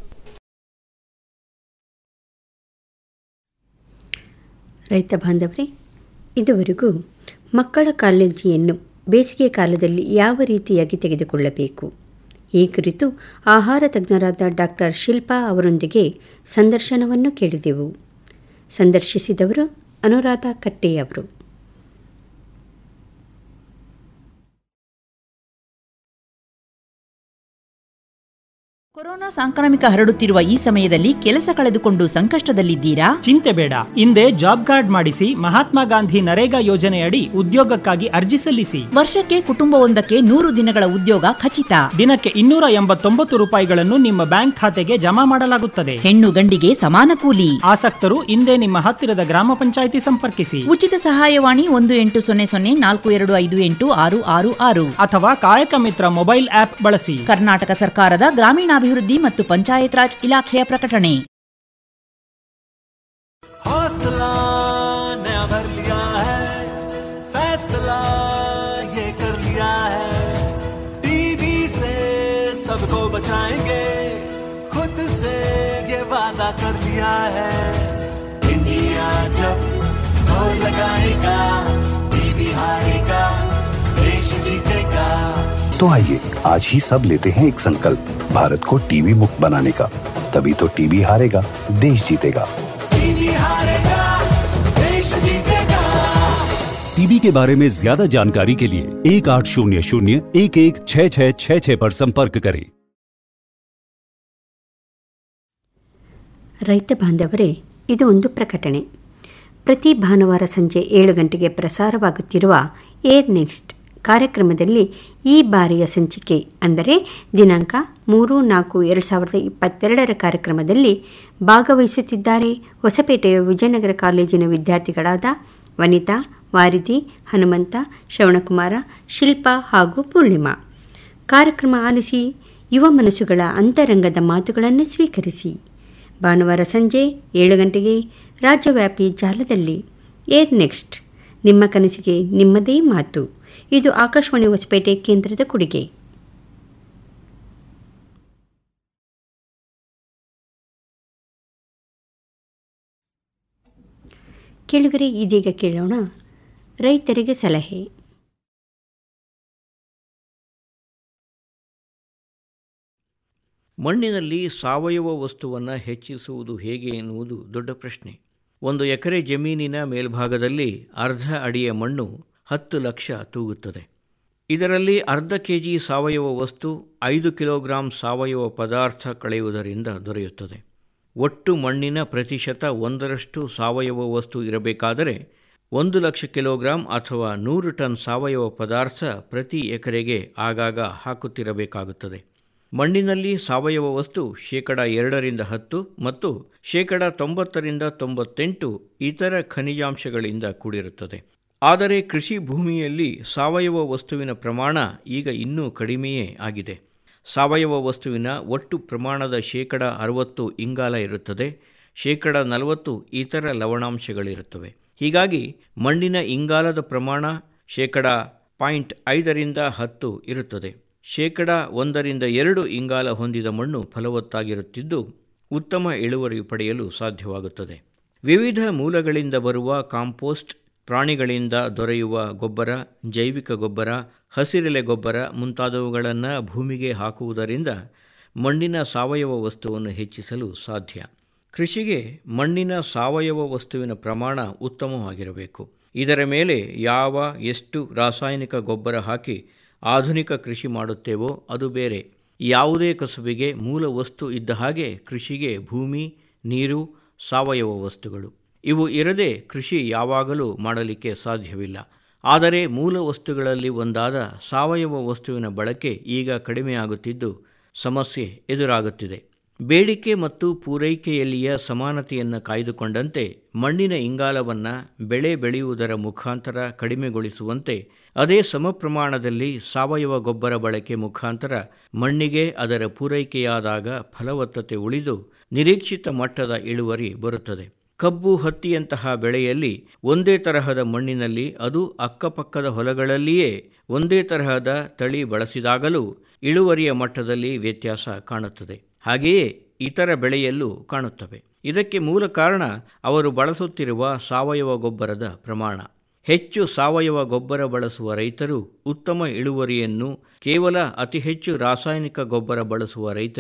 ರೈತ ಬಾಂಧವರೇ ಇದುವರೆಗೂ ಮಕ್ಕಳ ಕಾಳಜಿಯನ್ನು ಬೇಸಿಗೆ ಕಾಲದಲ್ಲಿ ಯಾವ ರೀತಿಯಾಗಿ ತೆಗೆದುಕೊಳ್ಳಬೇಕು ಈ ಕುರಿತು ಆಹಾರ ತಜ್ಞರಾದ ಡಾಕ್ಟರ್ ಶಿಲ್ಪಾ ಅವರೊಂದಿಗೆ ಸಂದರ್ಶನವನ್ನು ಕೇಳಿದೆವು ಸಂದರ್ಶಿಸಿದವರು ಅನುರಾಧ ಕಟ್ಟೆಯವರು ಕೊರೋನಾ ಸಾಂಕ್ರಾಮಿಕ ಹರಡುತ್ತಿರುವ ಈ ಸಮಯದಲ್ಲಿ ಕೆಲಸ ಕಳೆದುಕೊಂಡು ಸಂಕಷ್ಟದಲ್ಲಿದ್ದೀರಾ ಚಿಂತೆ ಬೇಡ ಹಿಂದೆ ಜಾಬ್ ಕಾರ್ಡ್ ಮಾಡಿಸಿ ಮಹಾತ್ಮ ಗಾಂಧಿ ನರೇಗಾ ಯೋಜನೆಯಡಿ ಉದ್ಯೋಗಕ್ಕಾಗಿ ಅರ್ಜಿ ಸಲ್ಲಿಸಿ ವರ್ಷಕ್ಕೆ ಕುಟುಂಬವೊಂದಕ್ಕೆ ನೂರು ದಿನಗಳ ಉದ್ಯೋಗ ಖಚಿತ ದಿನಕ್ಕೆ ಇನ್ನೂರ ಎಂಬತ್ತೊಂಬತ್ತು ರೂಪಾಯಿಗಳನ್ನು ನಿಮ್ಮ ಬ್ಯಾಂಕ್ ಖಾತೆಗೆ ಜಮಾ ಮಾಡಲಾಗುತ್ತದೆ ಹೆಣ್ಣು ಗಂಡಿಗೆ ಸಮಾನ ಕೂಲಿ ಆಸಕ್ತರು ಹಿಂದೆ ನಿಮ್ಮ ಹತ್ತಿರದ ಗ್ರಾಮ ಪಂಚಾಯಿತಿ ಸಂಪರ್ಕಿಸಿ ಉಚಿತ ಸಹಾಯವಾಣಿ ಒಂದು ಎಂಟು ಸೊನ್ನೆ ಸೊನ್ನೆ ನಾಲ್ಕು ಎರಡು ಐದು ಎಂಟು ಆರು ಆರು ಆರು ಅಥವಾ ಕಾಯಕ ಮಿತ್ರ ಮೊಬೈಲ್ ಆಪ್ ಬಳಸಿ ಕರ್ನಾಟಕ ಸರ್ಕಾರದ ಗ್ರಾಮೀಣಾಭಿವೃದ್ಧಿ ಮತ್ತು ಪಂಚಾಯತ್ ರಾಜ್ ಇಲಾಖೆಯ ಪ್ರಕಟಣೆ हौसला नया भर लिया है फैसला ये कर लिया है टीबी से सबको बचाएंगे खुद से ये वादा कर लिया है इंडिया जब जोर लगाएगा टीबी हारेगा देश जीतेगा तो आइए आज ही सब लेते हैं एक संकल्प भारत को टीबी मुक्त बनाने का तभी तो टीबी हारेगा देश जीतेगा टीबी हारेगा देश जीतेगा टीबी के बारे में ज्यादा जानकारी के लिए एक आठ शून्य शून्य एक एक छः छः छः छः पर संपर्क करें ರೈತ ಬಾಂಧವರೇ ಇದು ಒಂದು ಪ್ರಕಟಣೆ ಪ್ರತಿ ಭಾನುವಾರ ಸಂಜೆ ಏಳು ಗಂಟೆಗೆ ಪ್ರಸಾರವಾಗುತ್ತಿರುವ ಏರ್ ನೆಕ್ಸ್ಟ್ ಕಾರ್ಯಕ್ರಮದಲ್ಲಿ ಈ ಬಾರಿಯ ಸಂಚಿಕೆ ಅಂದರೆ ದಿನಾಂಕ ಮೂರು ನಾಲ್ಕು ಎರಡು ಸಾವಿರದ ಇಪ್ಪತ್ತೆರಡರ ಕಾರ್ಯಕ್ರಮದಲ್ಲಿ ಭಾಗವಹಿಸುತ್ತಿದ್ದಾರೆ ಹೊಸಪೇಟೆಯ ವಿಜಯನಗರ ಕಾಲೇಜಿನ ವಿದ್ಯಾರ್ಥಿಗಳಾದ ವನಿತಾ ವಾರಿಧಿ ಹನುಮಂತ ಶ್ರವಣಕುಮಾರ ಶಿಲ್ಪಾ ಹಾಗೂ ಪೂರ್ಣಿಮಾ ಕಾರ್ಯಕ್ರಮ ಆಲಿಸಿ ಯುವ ಮನಸ್ಸುಗಳ ಅಂತರಂಗದ ಮಾತುಗಳನ್ನು ಸ್ವೀಕರಿಸಿ ಭಾನುವಾರ ಸಂಜೆ ಏಳು ಗಂಟೆಗೆ ರಾಜ್ಯವ್ಯಾಪಿ ಜಾಲದಲ್ಲಿ ಏರ್ ನೆಕ್ಸ್ಟ್ ನಿಮ್ಮ ಕನಸಿಗೆ ನಿಮ್ಮದೇ ಮಾತು ಇದು ಆಕಾಶವಾಣಿ ಹೊಸಪೇಟೆ ಕೇಂದ್ರದ ಕೊಡುಗೆ ಕೇಳುಗರೆ ಇದೀಗ ಕೇಳೋಣ ರೈತರಿಗೆ ಸಲಹೆ ಮಣ್ಣಿನಲ್ಲಿ ಸಾವಯವ ವಸ್ತುವನ್ನು ಹೆಚ್ಚಿಸುವುದು ಹೇಗೆ ಎನ್ನುವುದು ದೊಡ್ಡ ಪ್ರಶ್ನೆ ಒಂದು ಎಕರೆ ಜಮೀನಿನ ಮೇಲ್ಭಾಗದಲ್ಲಿ ಅರ್ಧ ಅಡಿಯ ಮಣ್ಣು ಹತ್ತು ಲಕ್ಷ ತೂಗುತ್ತದೆ ಇದರಲ್ಲಿ ಅರ್ಧ ಕೆ ಜಿ ಸಾವಯವ ವಸ್ತು ಐದು ಕಿಲೋಗ್ರಾಂ ಸಾವಯವ ಪದಾರ್ಥ ಕಳೆಯುವುದರಿಂದ ದೊರೆಯುತ್ತದೆ ಒಟ್ಟು ಮಣ್ಣಿನ ಪ್ರತಿಶತ ಒಂದರಷ್ಟು ಸಾವಯವ ವಸ್ತು ಇರಬೇಕಾದರೆ ಒಂದು ಲಕ್ಷ ಕಿಲೋಗ್ರಾಂ ಅಥವಾ ನೂರು ಟನ್ ಸಾವಯವ ಪದಾರ್ಥ ಪ್ರತಿ ಎಕರೆಗೆ ಆಗಾಗ ಹಾಕುತ್ತಿರಬೇಕಾಗುತ್ತದೆ ಮಣ್ಣಿನಲ್ಲಿ ಸಾವಯವ ವಸ್ತು ಶೇಕಡ ಎರಡರಿಂದ ಹತ್ತು ಮತ್ತು ಶೇಕಡ ತೊಂಬತ್ತರಿಂದ ತೊಂಬತ್ತೆಂಟು ಇತರ ಖನಿಜಾಂಶಗಳಿಂದ ಕೂಡಿರುತ್ತದೆ ಆದರೆ ಕೃಷಿ ಭೂಮಿಯಲ್ಲಿ ಸಾವಯವ ವಸ್ತುವಿನ ಪ್ರಮಾಣ ಈಗ ಇನ್ನೂ ಕಡಿಮೆಯೇ ಆಗಿದೆ ಸಾವಯವ ವಸ್ತುವಿನ ಒಟ್ಟು ಪ್ರಮಾಣದ ಶೇಕಡ ಅರವತ್ತು ಇಂಗಾಲ ಇರುತ್ತದೆ ಶೇಕಡ ನಲವತ್ತು ಇತರ ಲವಣಾಂಶಗಳಿರುತ್ತವೆ ಹೀಗಾಗಿ ಮಣ್ಣಿನ ಇಂಗಾಲದ ಪ್ರಮಾಣ ಶೇಕಡ ಪಾಯಿಂಟ್ ಐದರಿಂದ ಹತ್ತು ಇರುತ್ತದೆ ಶೇಕಡ ಒಂದರಿಂದ ಎರಡು ಇಂಗಾಲ ಹೊಂದಿದ ಮಣ್ಣು ಫಲವತ್ತಾಗಿರುತ್ತಿದ್ದು ಉತ್ತಮ ಇಳುವರಿ ಪಡೆಯಲು ಸಾಧ್ಯವಾಗುತ್ತದೆ ವಿವಿಧ ಮೂಲಗಳಿಂದ ಬರುವ ಕಾಂಪೋಸ್ಟ್ ಪ್ರಾಣಿಗಳಿಂದ ದೊರೆಯುವ ಗೊಬ್ಬರ ಜೈವಿಕ ಗೊಬ್ಬರ ಹಸಿರೆಲೆ ಗೊಬ್ಬರ ಮುಂತಾದವುಗಳನ್ನು ಭೂಮಿಗೆ ಹಾಕುವುದರಿಂದ ಮಣ್ಣಿನ ಸಾವಯವ ವಸ್ತುವನ್ನು ಹೆಚ್ಚಿಸಲು ಸಾಧ್ಯ ಕೃಷಿಗೆ ಮಣ್ಣಿನ ಸಾವಯವ ವಸ್ತುವಿನ ಪ್ರಮಾಣ ಉತ್ತಮವಾಗಿರಬೇಕು ಇದರ ಮೇಲೆ ಯಾವ ಎಷ್ಟು ರಾಸಾಯನಿಕ ಗೊಬ್ಬರ ಹಾಕಿ ಆಧುನಿಕ ಕೃಷಿ ಮಾಡುತ್ತೇವೋ ಅದು ಬೇರೆ ಯಾವುದೇ ಕಸುಬಿಗೆ ಮೂಲ ವಸ್ತು ಇದ್ದ ಹಾಗೆ ಕೃಷಿಗೆ ಭೂಮಿ ನೀರು ಸಾವಯವ ವಸ್ತುಗಳು ಇವು ಇರದೆ ಕೃಷಿ ಯಾವಾಗಲೂ ಮಾಡಲಿಕ್ಕೆ ಸಾಧ್ಯವಿಲ್ಲ ಆದರೆ ಮೂಲ ವಸ್ತುಗಳಲ್ಲಿ ಒಂದಾದ ಸಾವಯವ ವಸ್ತುವಿನ ಬಳಕೆ ಈಗ ಕಡಿಮೆಯಾಗುತ್ತಿದ್ದು ಸಮಸ್ಯೆ ಎದುರಾಗುತ್ತಿದೆ ಬೇಡಿಕೆ ಮತ್ತು ಪೂರೈಕೆಯಲ್ಲಿಯ ಸಮಾನತೆಯನ್ನು ಕಾಯ್ದುಕೊಂಡಂತೆ ಮಣ್ಣಿನ ಇಂಗಾಲವನ್ನು ಬೆಳೆ ಬೆಳೆಯುವುದರ ಮುಖಾಂತರ ಕಡಿಮೆಗೊಳಿಸುವಂತೆ ಅದೇ ಸಮ ಪ್ರಮಾಣದಲ್ಲಿ ಸಾವಯವ ಗೊಬ್ಬರ ಬಳಕೆ ಮುಖಾಂತರ ಮಣ್ಣಿಗೆ ಅದರ ಪೂರೈಕೆಯಾದಾಗ ಫಲವತ್ತತೆ ಉಳಿದು ನಿರೀಕ್ಷಿತ ಮಟ್ಟದ ಇಳುವರಿ ಬರುತ್ತದೆ ಕಬ್ಬು ಹತ್ತಿಯಂತಹ ಬೆಳೆಯಲ್ಲಿ ಒಂದೇ ತರಹದ ಮಣ್ಣಿನಲ್ಲಿ ಅದು ಅಕ್ಕಪಕ್ಕದ ಹೊಲಗಳಲ್ಲಿಯೇ ಒಂದೇ ತರಹದ ತಳಿ ಬಳಸಿದಾಗಲೂ ಇಳುವರಿಯ ಮಟ್ಟದಲ್ಲಿ ವ್ಯತ್ಯಾಸ ಕಾಣುತ್ತದೆ ಹಾಗೆಯೇ ಇತರ ಬೆಳೆಯಲ್ಲೂ ಕಾಣುತ್ತವೆ ಇದಕ್ಕೆ ಮೂಲ ಕಾರಣ ಅವರು ಬಳಸುತ್ತಿರುವ ಸಾವಯವ ಗೊಬ್ಬರದ ಪ್ರಮಾಣ ಹೆಚ್ಚು ಸಾವಯವ ಗೊಬ್ಬರ ಬಳಸುವ ರೈತರು ಉತ್ತಮ ಇಳುವರಿಯನ್ನು ಕೇವಲ ಅತಿ ಹೆಚ್ಚು ರಾಸಾಯನಿಕ ಗೊಬ್ಬರ ಬಳಸುವ ರೈತರು